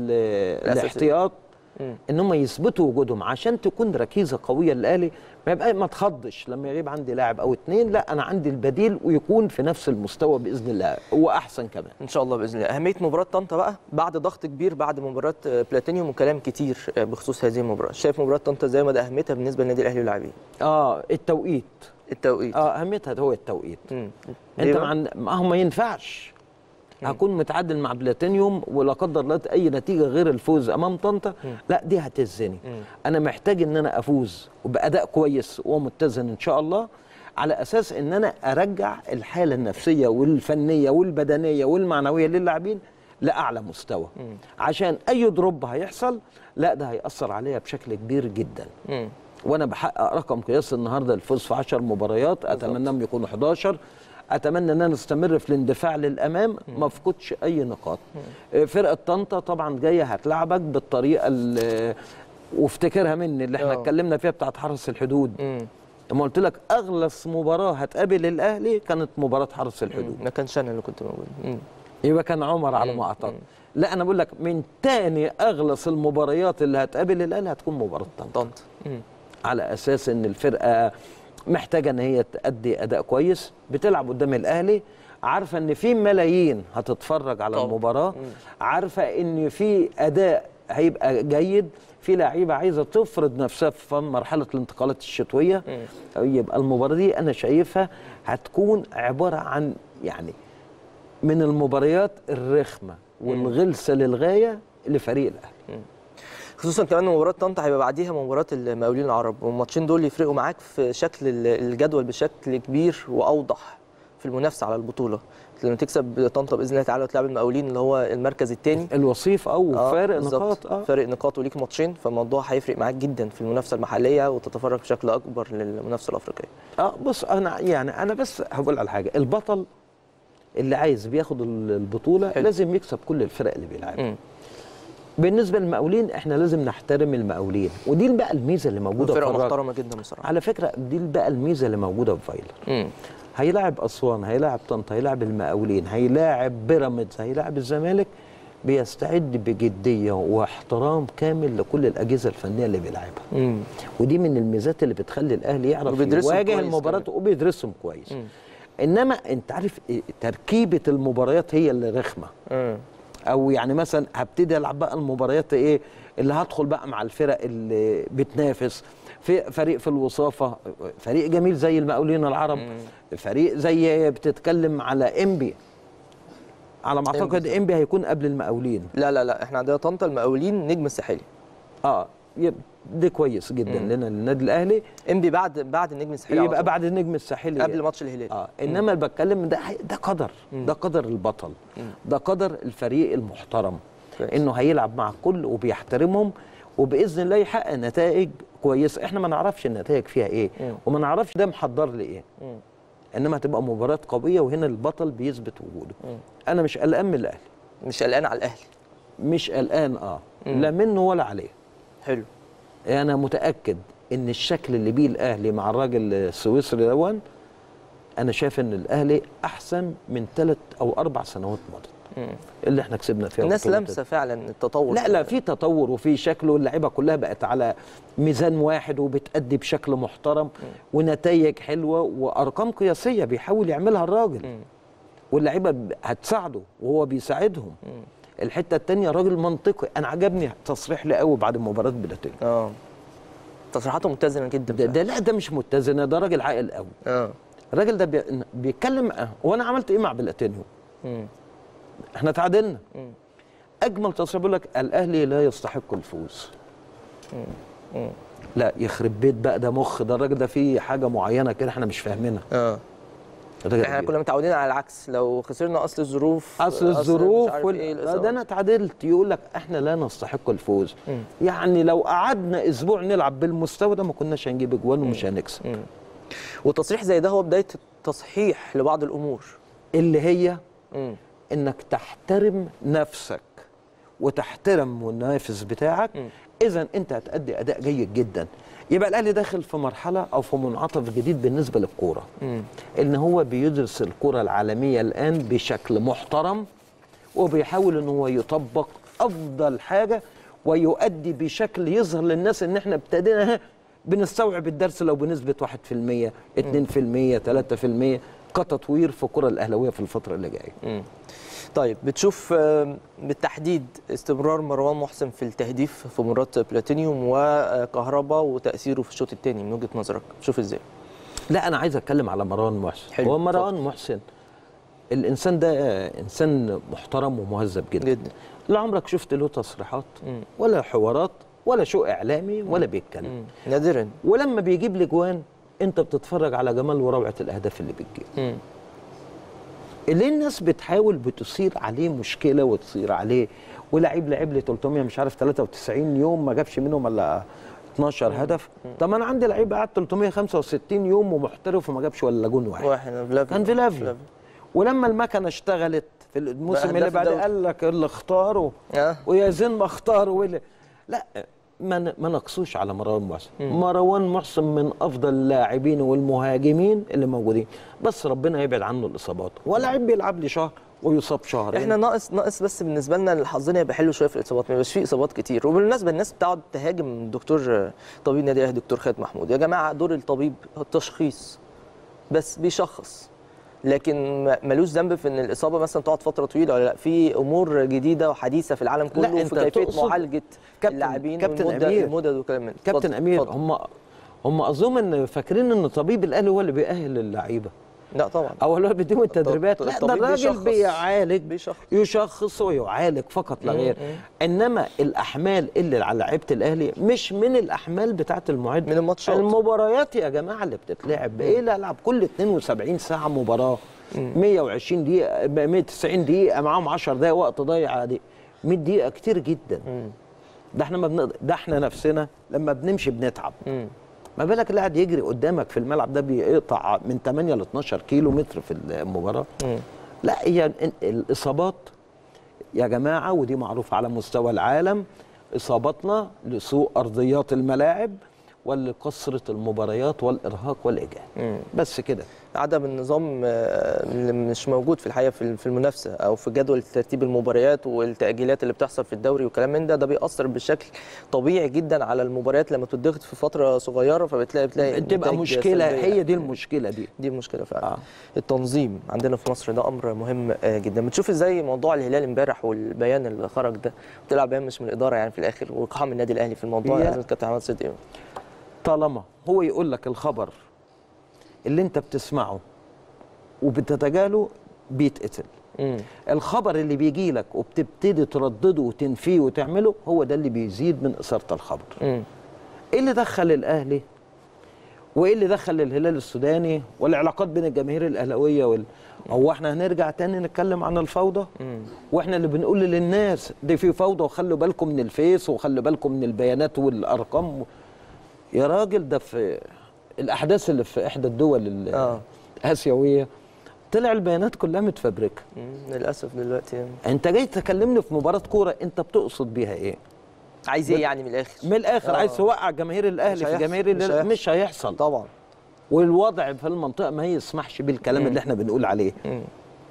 ال- الأساسية. الاحتياط مم. ان هم يثبتوا وجودهم عشان تكون ركيزه قويه للاهلي ما يبقى ما تخضش لما يغيب عندي لاعب او اتنين لا انا عندي البديل ويكون في نفس المستوى باذن الله واحسن كمان ان شاء الله باذن الله اهميه مباراه طنطا بقى بعد ضغط كبير بعد مباراه آه، بلاتينيوم وكلام كتير آه، بخصوص هذه المباراه شايف مباراه طنطا زي ما ده اهميتها بالنسبه للنادي الاهلي واللاعبين اه التوقيت التوقيت اه اهميتها هو التوقيت مم. انت ليه مع بقى؟ ما هو ما ينفعش هكون متعادل مع بلاتينيوم ولا قدر الله اي نتيجه غير الفوز امام طنطا لا دي هتهزني انا محتاج ان انا افوز وباداء كويس ومتزن ان شاء الله على اساس ان انا ارجع الحاله النفسيه والفنيه والبدنيه والمعنويه للاعبين لاعلى مستوى عشان اي دروب هيحصل لا ده هياثر عليا بشكل كبير جدا مم. وانا بحقق رقم قياسي النهارده الفوز في 10 مباريات اتمنى انهم يكونوا 11 اتمنى ان انا استمر في الاندفاع للامام ما افقدش اي نقاط آه، فرقه طنطا طبعا جايه هتلعبك بالطريقه اللي وافتكرها مني اللي احنا آه. اتكلمنا فيها بتاعت حرس الحدود مم. لما قلت لك اغلس مباراه هتقابل الاهلي كانت مباراه حرس الحدود ما كانش انا اللي كنت موجود مم. يبقى كان عمر على ما اعتقد لا انا بقول لك من تاني اغلس المباريات اللي هتقابل الاهلي هتكون مباراه طنطا طنطا مم. على اساس ان الفرقه محتاجه ان هي تأدي اداء كويس بتلعب قدام الاهلي عارفه ان في ملايين هتتفرج على طبعا. المباراه عارفه ان في اداء هيبقى جيد في لعيبه عايزه تفرض نفسها في مرحله الانتقالات الشتويه يبقى المباراه دي انا شايفها هتكون عباره عن يعني من المباريات الرخمه والغلسه للغايه لفريق الاهلي خصوصا كمان إن مباراه طنطا هيبقى بعديها مباراه المقاولين العرب والماتشين دول يفرقوا معاك في شكل ال- الجدول بشكل كبير واوضح في المنافسه على البطوله لما تكسب طنطا باذن الله تعالى وتلعب المقاولين اللي هو المركز الثاني الوصيف او فارق نقاط اه فارق نقاط وليك ماتشين فالموضوع هيفرق معاك جدا في المنافسه المحليه وتتفرج بشكل اكبر للمنافسه الافريقيه اه بص انا يعني انا بس هقول على حاجه البطل اللي عايز بياخد ال- البطوله حلو. لازم يكسب كل الفرق اللي بيلعبها مم. بالنسبه للمقاولين احنا لازم نحترم المقاولين ودي بقى الميزه اللي موجوده في فرقه الراجل. محترمه جدا بصراحه على فكره دي بقى الميزه اللي موجوده في فايلر مم. هيلاعب اسوان هيلاعب طنطا هيلاعب المقاولين هيلاعب بيراميدز هيلاعب الزمالك بيستعد بجديه واحترام كامل لكل الاجهزه الفنيه اللي بيلعبها مم. ودي من الميزات اللي بتخلي الاهلي يعرف وبيدرسهم يواجه كويس المباراه كمان. وبيدرسهم كويس مم. انما انت عارف إيه، تركيبه المباريات هي اللي رخمه مم. او يعني مثلا هبتدي العب بقى المباريات ايه اللي هدخل بقى مع الفرق اللي بتنافس في فريق في الوصافه فريق جميل زي المقاولين العرب فريق زي بتتكلم على انبي على ما اعتقد إنبي. انبي هيكون قبل المقاولين لا لا لا احنا عندنا طنطا المقاولين نجم الساحلي اه يب- ده كويس جدا مم. لنا للنادي الاهلي انبي بعد بعد النجم الساحلي على يبقى طول. بعد النجم الساحلي قبل ماتش الهلال اه انما اللي بتكلم ده حي- ده قدر ده قدر البطل ده قدر الفريق المحترم كويس. انه هيلعب مع الكل وبيحترمهم وباذن الله يحقق نتائج كويسه احنا ما نعرفش النتائج فيها ايه مم. وما نعرفش ده محضر لي ايه مم. انما هتبقى مباراه قويه وهنا البطل بيثبت وجوده مم. انا مش قلقان من الاهلي مش قلقان على الاهلي مش قلقان اه مم. لا منه ولا عليه حلو انا متاكد ان الشكل اللي بيه الاهلي مع الراجل السويسري دون انا شايف ان الاهلي احسن من ثلاث او اربع سنوات مضت مم. اللي احنا كسبنا فيها الناس بطولة لامسه فعلا التطور لا لا في تطور وفي شكل واللعيبه كلها بقت على ميزان واحد وبتأدي بشكل محترم ونتائج حلوه وارقام قياسيه بيحاول يعملها الراجل مم. واللعيبه ب- هتساعده وهو بيساعدهم مم. الحته الثانيه راجل منطقي انا عجبني تصريح لي قوي بعد مباراه بلاتينيو اه تصريحاته متزنه جدا ده, ده لا ده مش متزنه ده راجل عاقل قوي اه الراجل ده بي... بيتكلم أه، وانا عملت ايه مع بلاتينيو مم. احنا تعادلنا مم. اجمل تصريح بيقول لك الاهلي لا يستحق الفوز مم. لا يخرب بيت بقى ده مخ ده الراجل ده فيه حاجه معينه كده احنا مش فاهمينها اه الراجل احنا ده كنا متعودين على العكس لو خسرنا اصل الظروف اصل مش الظروف عارف وال... ايه ده, الإصابة. ده انا اتعادلت يقول لك احنا لا نستحق الفوز مم. يعني لو قعدنا اسبوع نلعب بالمستوى ده ما كناش هنجيب اجوان ومش هنكسب مم. وتصريح زي ده هو بدايه التصحيح لبعض الامور اللي هي مم. انك تحترم نفسك وتحترم المنافس بتاعك مم. اذا انت هتأدي اداء جيد جدا يبقى الاهلي داخل في مرحله او في منعطف جديد بالنسبه للكوره مم. ان هو بيدرس الكره العالميه الان بشكل محترم وبيحاول ان هو يطبق افضل حاجه ويؤدي بشكل يظهر للناس ان احنا ابتدينا ها بنستوعب الدرس لو بنسبه 1% 2% 3% كتطوير في الكره الاهلاويه في الفتره اللي جايه مم. طيب بتشوف آم، بالتحديد استمرار مروان محسن في التهديف في مباراه بلاتينيوم وكهربا وتاثيره في الشوط الثاني من وجهه نظرك شوف ازاي لا انا عايز اتكلم على مروان محسن حلو، هو مروان محسن الانسان ده انسان محترم ومهذب جدا جدا لا عمرك شفت له تصريحات مم. ولا حوارات ولا شو اعلامي ولا بيتكلم مم. نادرا ولما بيجيب لي جوان انت بتتفرج على جمال وروعه الاهداف اللي بتجيب مم. ليه الناس بتحاول بتصير عليه مشكله وتصير عليه ولعيب لعب لي 300 مش عارف 93 يوم ما جابش منهم الا 12 هدف طب انا عندي لعيب قعد 365 يوم ومحترف وما جابش ولا جون واحد واحد فلافيو كان فيلافيو ولما المكنه اشتغلت في الموسم اللي هداف بعد الدوري. قال لك اللي اختاره اه ويزن ما اختاره واللي لا ما ن- ما نقصوش على مروان محسن مروان محسن من افضل اللاعبين والمهاجمين اللي موجودين بس ربنا يبعد عنه الاصابات ولاعب بيلعب لي شهر ويصاب شهر احنا ناقص ناقص بس بالنسبه لنا اللي حظنا يبقى حلو شويه في الاصابات ما يبقاش فيه اصابات كتير وبالمناسبه الناس بتقعد تهاجم الدكتور طبيب النادي الاهلي دكتور خالد محمود يا جماعه دور الطبيب هو التشخيص بس بيشخص لكن ما- ملوش ذنب في ان الاصابه مثلا تقعد فتره طويله ولا لا في امور جديده وحديثه في العالم كله لا، في أنت كيفيه تقصد معالجه كابتن- اللاعبين كابتن والمدة- أمير. المدد وكلام من ده. كابتن اتفضل، امير اتفضل. هم هم اظن ان فاكرين ان طبيب الاهلي هو اللي بيأهل اللعيبه لا طبعا او اللي هو بيديهم التدريبات لا ده الطبيب الراجل بيشخص. بيعالج بيشخص. يشخص ويعالج فقط لا غير انما الاحمال اللي على لعيبه الاهلي مش من الاحمال بتاعه المعد من الماتشات. المباريات يا جماعه اللي بتتلعب ايه لا العب كل 72 ساعه مباراه 120 دقيقه 190 دقيقه معاهم 10 دقائق وقت ضايع دي 100 دقيقه كتير جدا ده احنا ما بنقدر ده احنا نفسنا لما بنمشي بنتعب مم. ما بالك اللي قاعد يجري قدامك في الملعب ده بيقطع من 8 ل 12 كيلو متر في المباراه مم. لا هي ال- الاصابات يا جماعه ودي معروفه على مستوى العالم اصابتنا لسوء ارضيات الملاعب ولكثره المباريات والارهاق والاجهاد مم. بس كده عدم النظام آه، اللي مش موجود في الحقيقه في في المنافسه او في جدول ترتيب المباريات والتاجيلات اللي بتحصل في الدوري وكلام من ده ده بيأثر بشكل طبيعي جدا على المباريات لما تضغط في فتره صغيره فبتلاقي بتلاقي تبقى نتائج مشكله سلبية. هي دي المشكله دي دي المشكله فعلا آه. آه. التنظيم عندنا في مصر ده امر مهم آه، جدا بتشوف ازاي موضوع الهلال امبارح والبيان اللي خرج ده طلع بيان مش من الاداره يعني في الاخر واقحام النادي الاهلي في الموضوع هي- لازم كابتن محمد صدقي طالما هو يقول لك الخبر اللي انت بتسمعه وبتتجاهله بيتقتل مم. الخبر اللي بيجي لك وبتبتدي تردده وتنفيه وتعمله هو ده اللي بيزيد من اثاره الخبر مم. ايه اللي دخل الاهلي وايه اللي دخل الهلال السوداني والعلاقات بين الجماهير الاهلاويه وال... هو احنا هنرجع تاني نتكلم عن الفوضى واحنا اللي بنقول للناس دي في فوضى وخلوا بالكم من الفيس وخلوا بالكم من البيانات والارقام يا راجل ده في الاحداث اللي في احدى الدول ال- آه. الاسيويه طلع البيانات كلها متفبركه مم. للاسف دلوقتي يعني. انت جاي تكلمني في مباراه كوره انت بتقصد بيها ايه عايز ايه يعني من الاخر من الاخر آه. عايز توقع جماهير الاهلي مش في هيحصل، جماهير مش الهلال هيحصل. مش هيحصل طبعا والوضع في المنطقه ما يسمحش بالكلام اللي احنا بنقول عليه مم.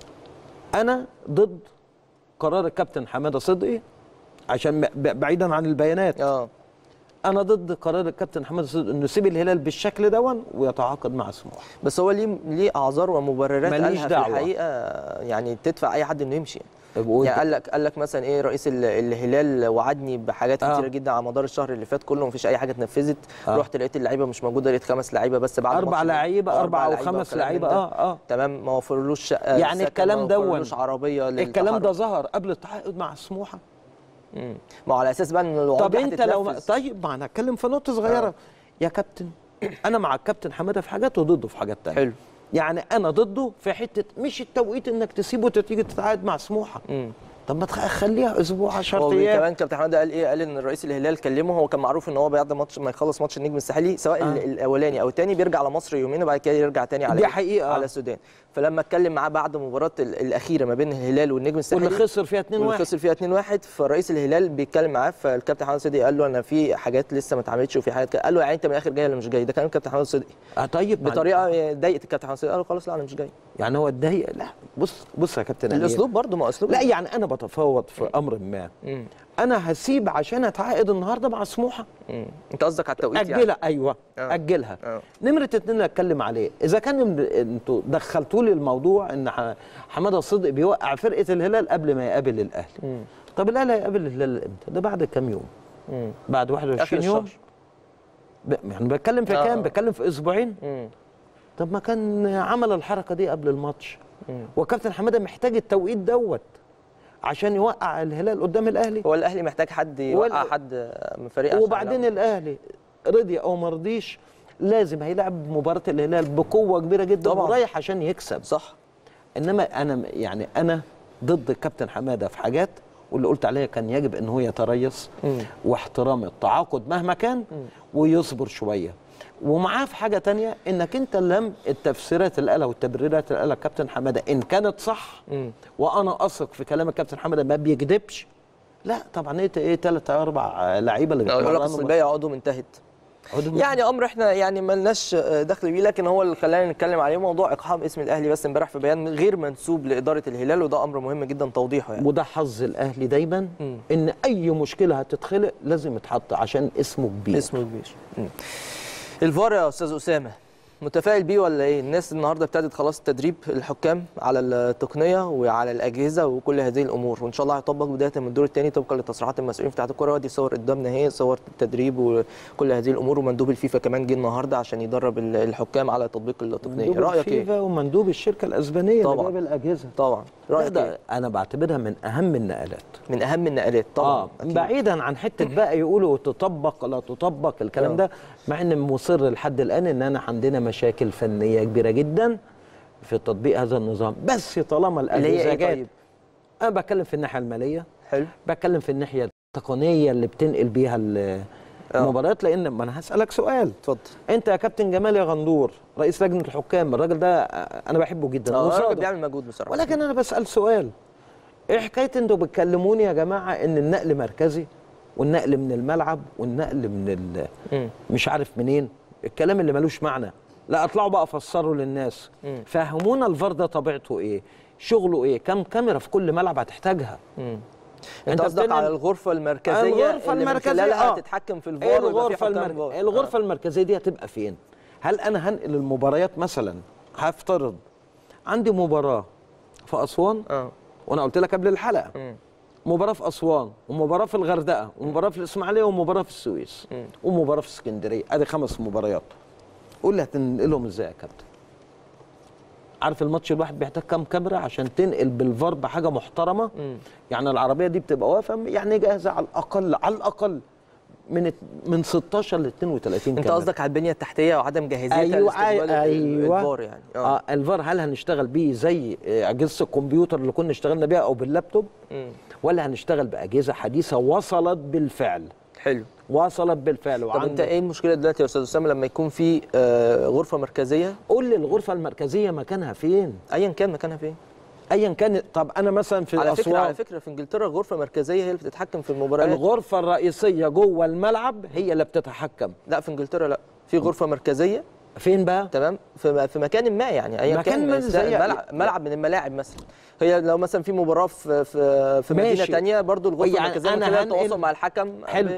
انا ضد قرار الكابتن حماده صدقي عشان ب- بعيدا عن البيانات اه انا ضد قرار الكابتن حماده صدقي انه يسيب الهلال بالشكل دون ويتعاقد مع سموحه بس هو ليه ليه اعذار ومبررات ماليش قالها في دعوة. الحقيقه يعني تدفع اي حد انه يمشي طب وانت- يعني قال لك قال لك مثلا ايه رئيس ال- الهلال وعدني بحاجات آه. كتيره جدا على مدار الشهر اللي فات كله مفيش اي حاجه اتنفذت آه. رحت لقيت اللعيبه مش موجوده لقيت خمس لعيبه بس بعد اربع ماتش- لعيبه آه، اربع او لعيبة خمس وكلام من لعيبه ده. اه اه تمام ما وفرلوش شقه يعني سكن، الكلام ما دون وفرلوش عربيه الكلام ده للتحرك. ظهر قبل التعاقد مع سموحه مم. ما هو على اساس بقى ان الوعود طب دي انت لو هتتنفذ. طيب ما انا اتكلم في نقطه صغيره آه. يا كابتن انا مع الكابتن حماده في حاجات وضده في حاجات تانية حلو يعني انا ضده في حته مش التوقيت انك تسيبه تيجي تتعاقد مع سموحه مم. طب ما تخ- خليها اسبوع 10 هو ايام كمان كابتن حماده قال ايه قال ان رئيس الهلال كلمه هو كان معروف ان هو بعد ماتش ما يخلص ماتش النجم الساحلي سواء آه. آه. الاولاني او الثاني بيرجع على مصر يومين وبعد كده يرجع تاني على دي إيه؟ حقيقة. على السودان فلما اتكلم معاه بعد مباراه ال- الاخيره ما بين الهلال والنجم الساحلي واللي خسر فيها 2 واللي 1 خسر فيها 2-1 فرئيس الهلال بيتكلم معاه فالكابتن حماده صدقي قال له انا في حاجات لسه ما اتعملتش وفي حاجات كده. قال له يعني انت من الاخر جاي ولا مش جاي ده كلام الكابتن حماده صدقي آه طيب ما- بطريقه ضايقت الكابتن حماده صدقي قال له خلاص لا انا مش جاي يعني هو اتضايق لا بص بص يا كابتن أمير. الاسلوب برضه ما هو اسلوب لا يعني انا بتفاوض في امر ما مم. انا هسيب عشان اتعاقد النهارده مع سموحه مم. انت قصدك على التوقيت يعني اجلها ايوه آه. اجلها آه. نمره اتنين اللي اتكلم عليه اذا كان م- انتوا دخلتوا لي الموضوع ان ح- حماده صدقي بيوقع فرقه الهلال قبل ما يقابل الاهلي مم. طب الاهلي هيقابل الهلال امتى ده بعد كام يوم مم. بعد اخر 21 يوم الشهر ب... يعني بتكلم في آه. كام بتكلم في اسبوعين مم. طب ما كان عمل الحركه دي قبل الماتش مم. وكابتن حماده محتاج التوقيت دوت عشان يوقع الهلال قدام الاهلي هو الاهلي محتاج حد يوقع حد من فريق عشان وبعدين يلعب. الاهلي رضي او ما رضيش لازم هيلعب مباراه الهلال بقوه كبيره جدا طبعاً. ورايح عشان يكسب صح انما انا يعني انا ضد الكابتن حماده في حاجات واللي قلت عليها كان يجب ان هو يتريث مم. واحترام التعاقد مهما كان ويصبر شويه ومعاه في حاجه تانية انك انت لم التفسيرات اللي قالها والتبريرات اللي قالها الكابتن حماده ان كانت صح مم. وانا اثق في كلام الكابتن حماده ما بيكذبش لا طبعا ايه ايه ثلاث اربع لعيبه اللي يقول لك بيتمرنوا اصل الباقي يقعدوا منتهت عدوا- يعني امر احنا يعني ملناش دخل بيه لكن هو اللي خلانا نتكلم عليه موضوع اقحام اسم الاهلي بس امبارح في بيان غير منسوب لاداره الهلال وده امر مهم جدا توضيحه يعني وده حظ الاهلي دايما مم. ان اي مشكله هتتخلق لازم يتحط عشان اسمه كبير اسمه كبير مم. الفار يا استاذ اسامه متفائل بيه ولا ايه؟ الناس النهارده ابتدت خلاص التدريب الحكام على التقنيه وعلى الاجهزه وكل هذه الامور وان شاء الله هيطبق بدايه من الدور الثاني طبقا لتصريحات المسؤولين في اتحاد الكره ودي صور قدامنا اهي صور التدريب وكل هذه الامور ومندوب الفيفا كمان جه النهارده عشان يدرب ال- الحكام على تطبيق التقنيه مندوب رايك ايه؟ الفيفا ومندوب الشركه الاسبانيه طبعاً. اللي جايب الاجهزه طبعا لا رايك ده ايه؟ انا بعتبرها من اهم النقلات من اهم النقلات طبعا اه أكيد. بعيدا عن حته بقى يقولوا تطبق لا تطبق الكلام آه. ده مع ان مصر لحد الان ان انا عندنا مشاكل فنيه كبيره جدا في تطبيق هذا النظام بس طالما اللي هي الاجهزه ايه جت طيب؟ انا بتكلم في الناحيه الماليه حلو بتكلم في الناحيه التقنيه اللي بتنقل بيها ال- آه. المباريات لان ما انا هسالك سؤال اتفضل انت يا كابتن جمال يا غندور رئيس لجنه الحكام الراجل ده انا بحبه جدا اه الراجل وصادق. بيعمل مجهود بصراحه ولكن انا بسال سؤال ايه حكايه انتوا بتكلموني يا جماعه ان النقل مركزي والنقل من الملعب والنقل من ال... مم. مش عارف منين الكلام اللي ملوش معنى لا اطلعوا بقى فسروا للناس مم. فهمونا الفار ده طبيعته ايه شغله ايه كم كاميرا في كل ملعب هتحتاجها مم. أنت انت قصدك بتنقل- على الغرفه المركزيه الغرفة اللي من المركزية، خلالها آه. تتحكم في ايه الفار ويبقى في الغرفه حكام المر... فار. الغرفه المركزيه دي هتبقى فين هل انا هنقل المباريات مثلا هفترض عندي مباراه في اسوان اه اه وانا قلت لك قبل الحلقه مم. مباراه في اسوان ومباراه في الغردقه ومباراه في الاسماعيليه ومباراه في السويس مم. ومباراه في اسكندريه ادي خمس مباريات قول لي هتنقلهم ازاي يا كابتن عارف الماتش الواحد بيحتاج كام كاميرا عشان تنقل بالفار بحاجه محترمه يعني العربيه دي بتبقى واقفه يعني جاهزه على الاقل على الاقل من من 16 ل 32 انت كاميرا. قصدك على البنيه التحتيه وعدم جاهزيتها ايوه لاستقبال ايوه الفار يعني اه الفار هل هنشتغل بيه زي آه، اجهزه الكمبيوتر اللي كنا اشتغلنا بيها او باللابتوب مم. ولا هنشتغل باجهزه حديثه وصلت بالفعل حلو وصلت بالفعل طب انت وعندك- ايه المشكله دلوقتي يا استاذ اسامه لما يكون في آه، غرفه مركزيه قول لي الغرفه المركزيه مكانها فين ايا كان مكانها فين ايا كان طب انا مثلا في على فكره الاسواق على فكره في انجلترا الغرفه المركزيه هي اللي بتتحكم في المباريات الغرفه الرئيسيه جوه الملعب هي اللي بتتحكم لا في انجلترا لا في غرفه مركزيه فين بقى تمام في في مكان ما يعني ايا مكان كان ما است- زي- ملعب, ملعب من الملاعب مثلا هي لو مثلا في مباراه في في, في مدينه ماشي. ثانيه برضو الغرفه يعني المركزيه من أنا خلال هنقل- التواصل مع الحكم حلو.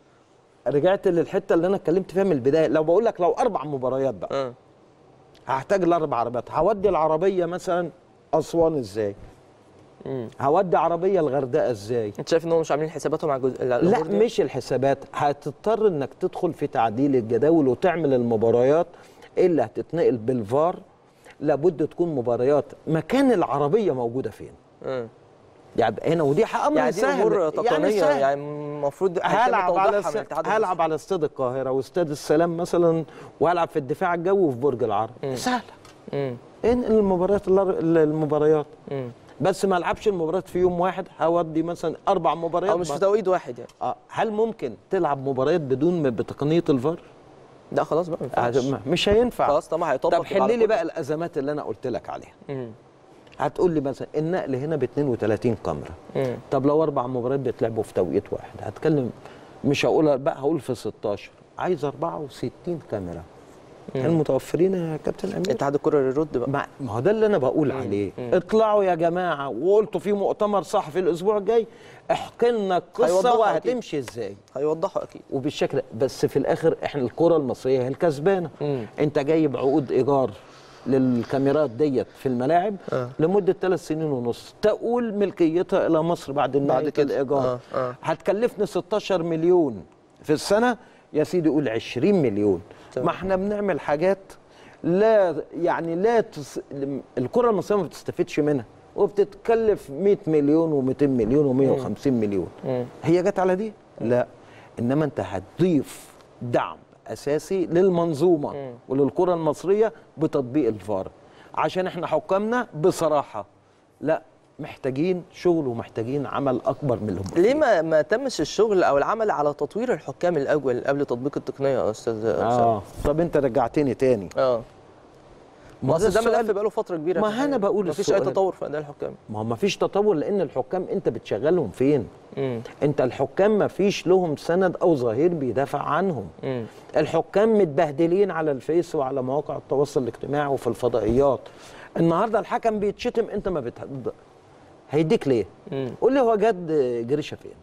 رجعت للحته اللي انا اتكلمت فيها من البدايه لو بقول لك لو اربع مباريات بقى اه هحتاج الاربع عربيات هودي العربيه مثلا اسوان ازاي مم. هودي عربيه الغردقه ازاي انت شايف ان هم مش عاملين حساباتهم على الجزء لا مش الحسابات هتضطر انك تدخل في تعديل الجداول وتعمل المباريات اللي هتتنقل بالفار لابد تكون مباريات مكان العربيه موجوده فين مم. يعني هنا ودي امر يعني دي سهل امور تقنيه سهل. يعني المفروض هيتم هلعب على توضيحها من الس... الاتحاد هلعب على استاد القاهره واستاد السلام مثلا وهلعب في الدفاع الجوي وفي برج العرب سهله مم. انقل المباريات الأر- المباريات مم. بس ما العبش المباريات في يوم واحد هودي مثلا اربع مباريات او مش في بعد- توقيت واحد يعني آه، هل ممكن تلعب مباريات بدون بتقنيه الفار؟ لا خلاص بقى ما ينفعش. هت- مش هينفع خلاص طبعا هيطبق طب حل لي بقى الازمات اللي انا قلت لك عليها مم. هتقول لي مثلا النقل هنا ب 32 كاميرا مم. طب لو اربع مباريات بيتلعبوا في توقيت واحد هتكلم مش هقول بقى هقول في 16 عايز 64 كاميرا هل متوفرين يا كابتن امير؟ اتحاد الكره يرد بقى ما ما هو ده اللي انا بقول عليه اطلعوا يا جماعه وقلتوا في مؤتمر صحفي الاسبوع الجاي احكي لنا القصه هيوضحوا أكيد. وهتمشي ازاي هيوضحوا اكيد وبالشكل ده. بس في الاخر احنا الكره المصريه هي الكسبانه مم. انت جايب عقود ايجار للكاميرات ديت في الملاعب آه. لمده ثلاث سنين ونص تؤول ملكيتها الى مصر بعد نهايه كده. الايجار آه، آه. هتكلفني 16 مليون في السنه يا سيدي قول 20 مليون تمام. ما احنا بنعمل حاجات لا يعني لا تس... الكره المصريه ما بتستفدش منها وبتتكلف 100 مليون و200 مليون و150 مليون مم. هي جت على دي لا انما انت هتضيف دعم اساسي للمنظومه وللكره المصريه بتطبيق الفار عشان احنا حكامنا بصراحه لا محتاجين شغل ومحتاجين عمل اكبر من اللي هم ليه فيه. ما ما تمش الشغل او العمل على تطوير الحكام الاول قبل تطبيق التقنيه يا استاذ اسامه اه طب انت رجعتني تاني اه ما ما ده اصل ده السؤال- ملف بقاله فتره كبيره ما في الحقيقة. أنا بقول مفيش اي السؤال. تطور في اداء الحكام ما هو ما فيش تطور لان الحكام انت بتشغلهم فين مم. انت الحكام ما فيش لهم سند او ظهير بيدافع عنهم مم. الحكام متبهدلين على الفيس وعلى مواقع التواصل الاجتماعي وفي الفضائيات النهارده الحكم بيتشتم انت ما بت... هيديك ليه مم. قول لي هو جد جريشه فين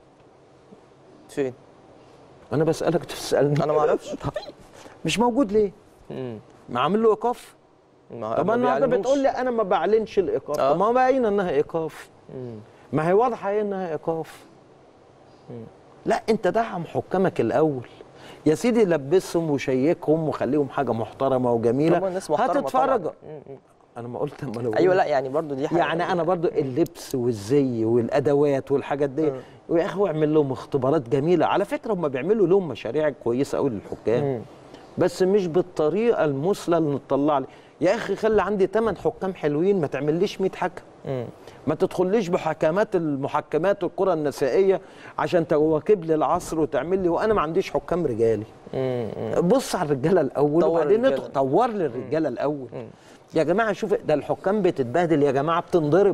فين انا بسالك تسالني انا ما اعرفش مش موجود ليه مم. ما عامل له ايقاف ما طب ما النهارده بيعلموش. بتقول لي انا ما بعلنش الايقاف آه. طب ما هو باين انها ايقاف مم. ما هي واضحه ايه انها ايقاف لا انت دعم حكامك الاول يا سيدي لبسهم وشيكهم وخليهم حاجه محترمه وجميله طبعا الناس محترمه هتتفرج طبعاً. مم. مم. انا ما قلت ما لو ايوه لا يعني برضو دي حاجه يعني انا برضو اللبس والزي والادوات والحاجات دي ويا اخي اعمل لهم اختبارات جميله على فكره هم بيعملوا لهم مشاريع كويسه قوي للحكام مم. بس مش بالطريقه المثلى اللي نطلع لي يا اخي خلي عندي 8 حكام حلوين ما تعمليش 100 حكم مم. ما تدخليش بحكامات المحكمات الكره النسائيه عشان تواكب لي العصر وتعمل لي وانا ما عنديش حكام رجالي مم. مم. بص على الرجاله الاول طور وبعدين الرجالة. ندخل- طور لي الرجاله الاول يا جماعه شوف ده الحكام بتتبهدل يا جماعه بتنضرب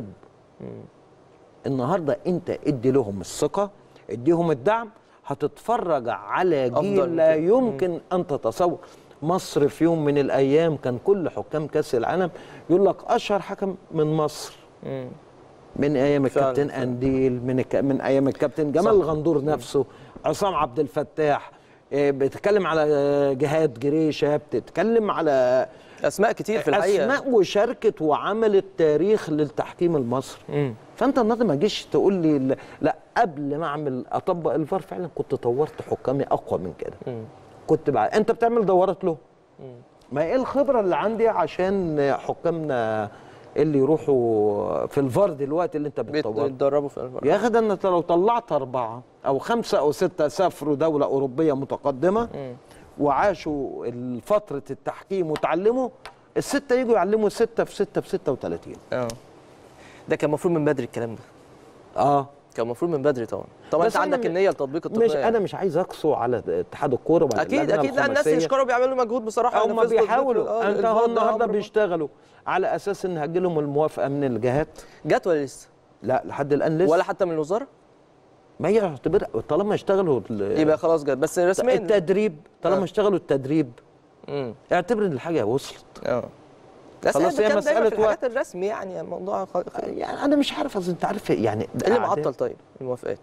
النهارده انت ادي لهم الثقه اديهم الدعم هتتفرج على أفضل جيل من لا كده. يمكن ان تتصور مصر في يوم من الايام كان كل حكام كاس العالم يقول لك اشهر حكم من مصر مم. من ايام فعلا، الكابتن فعلا. انديل من الك... من ايام الكابتن جمال صح. الغندور نفسه عصام عبد الفتاح إيه، بتتكلم على جهاد جريشه بتتكلم على اسماء كتير في الحقيقه اسماء وشاركت وعملت تاريخ للتحكيم المصري مم. فانت النهارده ما تجيش تقول لي لا, لا قبل ما اعمل اطبق الفار فعلا كنت طورت حكامي اقوى من كده مم. كنت بقى انت بتعمل دورات له ما ايه الخبره اللي عندي عشان حكامنا اللي يروحوا في الفار دلوقتي اللي انت بتطور بيتدربوا في الفار يا اخي ده انت لو طلعت اربعه او خمسه او سته سافروا دوله اوروبيه متقدمه وعاشوا فتره التحكيم وتعلموا السته يجوا يعلموا سته في سته في 36 اه ده كان المفروض من بدري الكلام ده اه كان المفروض من بدري طبعا طبعا بس انت أنا عندك م- النيه لتطبيق التقنيه مش انا مش عايز اقسو على اتحاد الكوره ولا اكيد اللجنة اكيد لا الناس الخماسية. يشكروا بيعملوا مجهود بصراحه هم ينفذوا تطبيق بيحاولوا ال- انت الفار هو ده النهارده أمر بيشتغلوا على اساس ان هجي لهم الموافقه من الجهات جت ولا لسه لا لحد الان لسه ولا حتى من الوزاره ما هي يعتبر طالما اشتغلوا ال- يبقى خلاص جت بس رسميا التدريب طالما آه. اشتغلوا التدريب امم اعتبر ان الحاجه وصلت اه بس خلاص هي هي بتتكلم دايما مسألة في الحاجات الرسمي يعني الموضوع خ... خ... ايه يعني انا مش عارف اصل انت عارف يعني اللي أعداد- معطل طيب الموافقات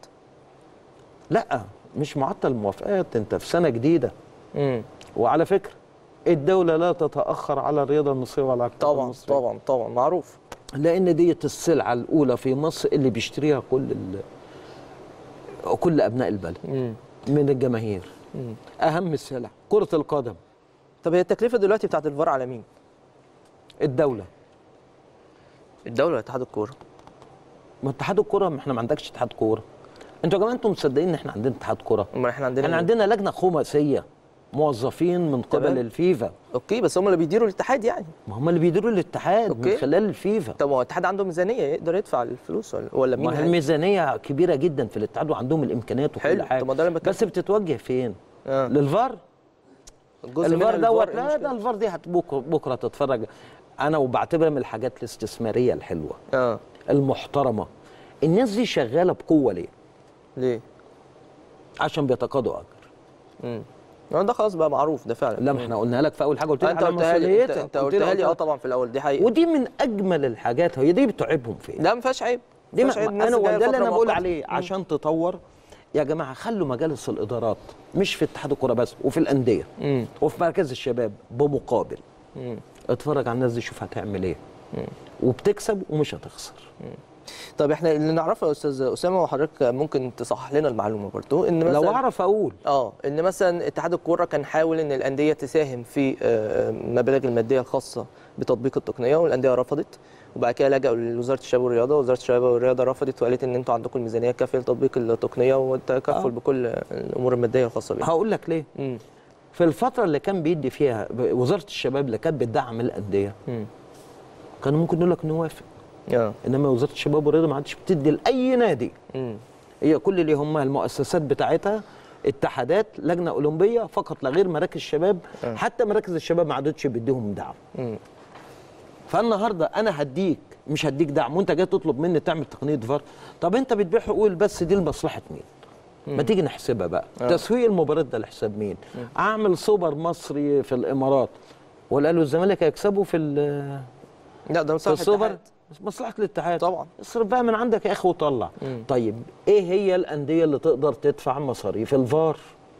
لا مش معطل موافقات انت في سنه جديده امم وعلى فكره الدوله لا تتاخر على الرياضه المصريه وعلى الكرة طبعا المصرية. طبعا طبعا معروف لان ديت السلعه الاولى في مصر اللي بيشتريها كل ال... كل ابناء البلد امم من الجماهير اهم السلع كره القدم طب هي التكلفه دلوقتي بتاعت الفار على مين؟ الدوله الدوله ولا اتحاد الكوره؟ ما اتحاد الكوره ما احنا ما عندكش اتحاد كوره انتوا يا جماعه انتوا مصدقين ان احنا عندنا اتحاد كوره امال احنا عندنا احنا مين؟ عندنا لجنه خماسيه موظفين من قبل تمام. الفيفا اوكي بس هم اللي بيديروا الاتحاد يعني ما هم اللي بيديروا الاتحاد من أوكي. خلال الفيفا طب هو الاتحاد عنده ميزانيه يقدر يدفع الفلوس ولا ولا مين؟ ما هي هي؟ الميزانيه كبيره جدا في الاتحاد وعندهم الامكانيات وكل حلو. حاجه طب ما ده اللي بتكلم بس بتتوجه فين؟ آه. للفار الجزء الفار منها دوت إيه لا المشكلة؟ ده الفار دي هت- بكره بكره تتفرج انا وبعتبرها من الحاجات الاستثماريه الحلوه اه المحترمه الناس دي شغاله بقوه ليه؟ ليه؟ عشان بيتقاضوا اجر امم ده خلاص بقى معروف ده فعلا لا ما احنا قلنا لك في اول حاجه قلت آه، لك انت على قلتها لي انت, مسؤوليتك انت قلت لك قلتها لي اه قلت- طبعا في الاول دي حقيقه ودي من اجمل الحاجات هي دي بتعيبهم فين لا ما فيهاش عيب دي ما ما فيهاش عيب ما الناس انا جاية وده اللي لفترة انا بقول مؤقتة. عليه عشان تطور يا جماعه خلوا مجالس الادارات مش في اتحاد الكوره بس وفي الانديه مم. وفي مركز الشباب بمقابل مم. اتفرج على الناس دي شوف هتعمل ايه وبتكسب ومش هتخسر طب احنا اللي نعرفه يا استاذ اسامه وحضرتك ممكن تصحح لنا المعلومه برضو ان مثلا لو اعرف اقول اه ان مثلا اتحاد الكوره كان حاول ان الانديه تساهم في آه، المبالغ الماديه الخاصه بتطبيق التقنيه والانديه رفضت وبعد كده لجأوا لوزاره الشباب والرياضه وزاره الشباب والرياضه رفضت وقالت ان انتوا عندكم الميزانيه الكافيه لتطبيق التقنيه والتكفل آه. بكل الامور الماديه الخاصه بيها هقول لك ليه مم. في الفتره اللي كان بيدي فيها وزاره الشباب اللي كانت بتدعم الانديه مم. كانوا ممكن نقول لك نوافق اه انما وزاره الشباب والرياضه ما عادش بتدي لاي نادي مم. هي كل اللي يهمها المؤسسات بتاعتها اتحادات لجنه اولمبيه فقط لا غير مراكز الشباب آه. حتى مراكز الشباب ما عادتش بيديهم دعم مم. فالنهارده انا هديك مش هديك دعم وانت جاي تطلب مني تعمل تقنيه فار طب انت بتبيع حقوق بس دي لمصلحه مين ما تيجي نحسبها بقى آه. تسويق المباراه ده لحساب مين اعمل سوبر مصري في الامارات ولا قالوا الزمالك هيكسبوا في ال- لا ده في مصلحه السوبر الاتحاد. مصلحه الاتحاد طبعا. اصرف بقى من عندك يا اخي وطلع مم. طيب ايه هي الانديه اللي تقدر تدفع مصاريف الفار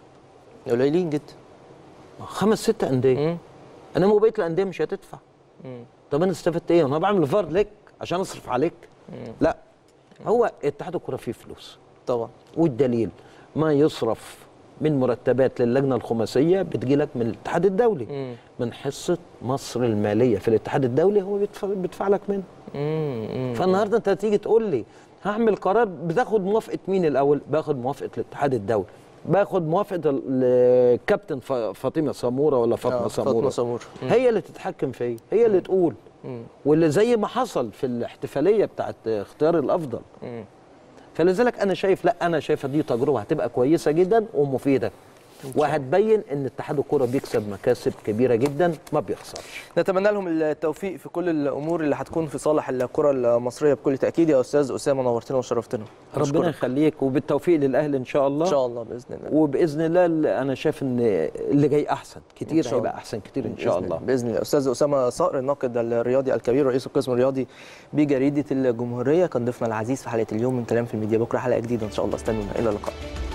قليلين جدا خمس ست انديه مم. انما بقيه الانديه مش هتدفع مم. طب انا استفدت ايه انا بعمل فار لك عشان اصرف عليك لا هو اتحاد الكره فيه فلوس طبعا والدليل ما يصرف من مرتبات للجنه الخماسيه بتجي لك من الاتحاد الدولي مم. من حصه مصر الماليه في الاتحاد الدولي هو بيدفع, بيدفع لك منه مم. مم. فالنهارده انت تيجي تقول لي هعمل قرار بتاخد موافقه مين الاول باخد موافقه الاتحاد الدولي باخد موافقه ال- الكابتن ف- فاطمه سموره ولا فاطمه آه، سموره فاطمه سمور مم. هي اللي تتحكم فيا هي اللي تقول مم. واللي زي ما حصل في الاحتفاليه بتاعت اختيار الافضل مم. فلذلك انا شايف لا انا شايفه دي تجربه هتبقى كويسه جدا ومفيده وهتبين ان اتحاد الكوره بيكسب مكاسب كبيره جدا ما بيخسرش نتمنى لهم التوفيق في كل الامور اللي هتكون في صالح الكره المصريه بكل تاكيد يا استاذ اسامه نورتنا وشرفتنا ربنا نشكرك. يخليك وبالتوفيق للاهلي ان شاء الله ان شاء الله باذن الله وباذن الله اللي انا شايف ان اللي جاي احسن إن كتير شاء هيبقى الله. احسن كتير ان شاء بإذن الله باذن الله استاذ اسامه صقر الناقد الرياضي الكبير رئيس القسم الرياضي بجريده الجمهوريه كان ضيفنا العزيز في حلقه اليوم من كلام في الميديا بكره حلقه جديده ان شاء الله استنونا الى اللقاء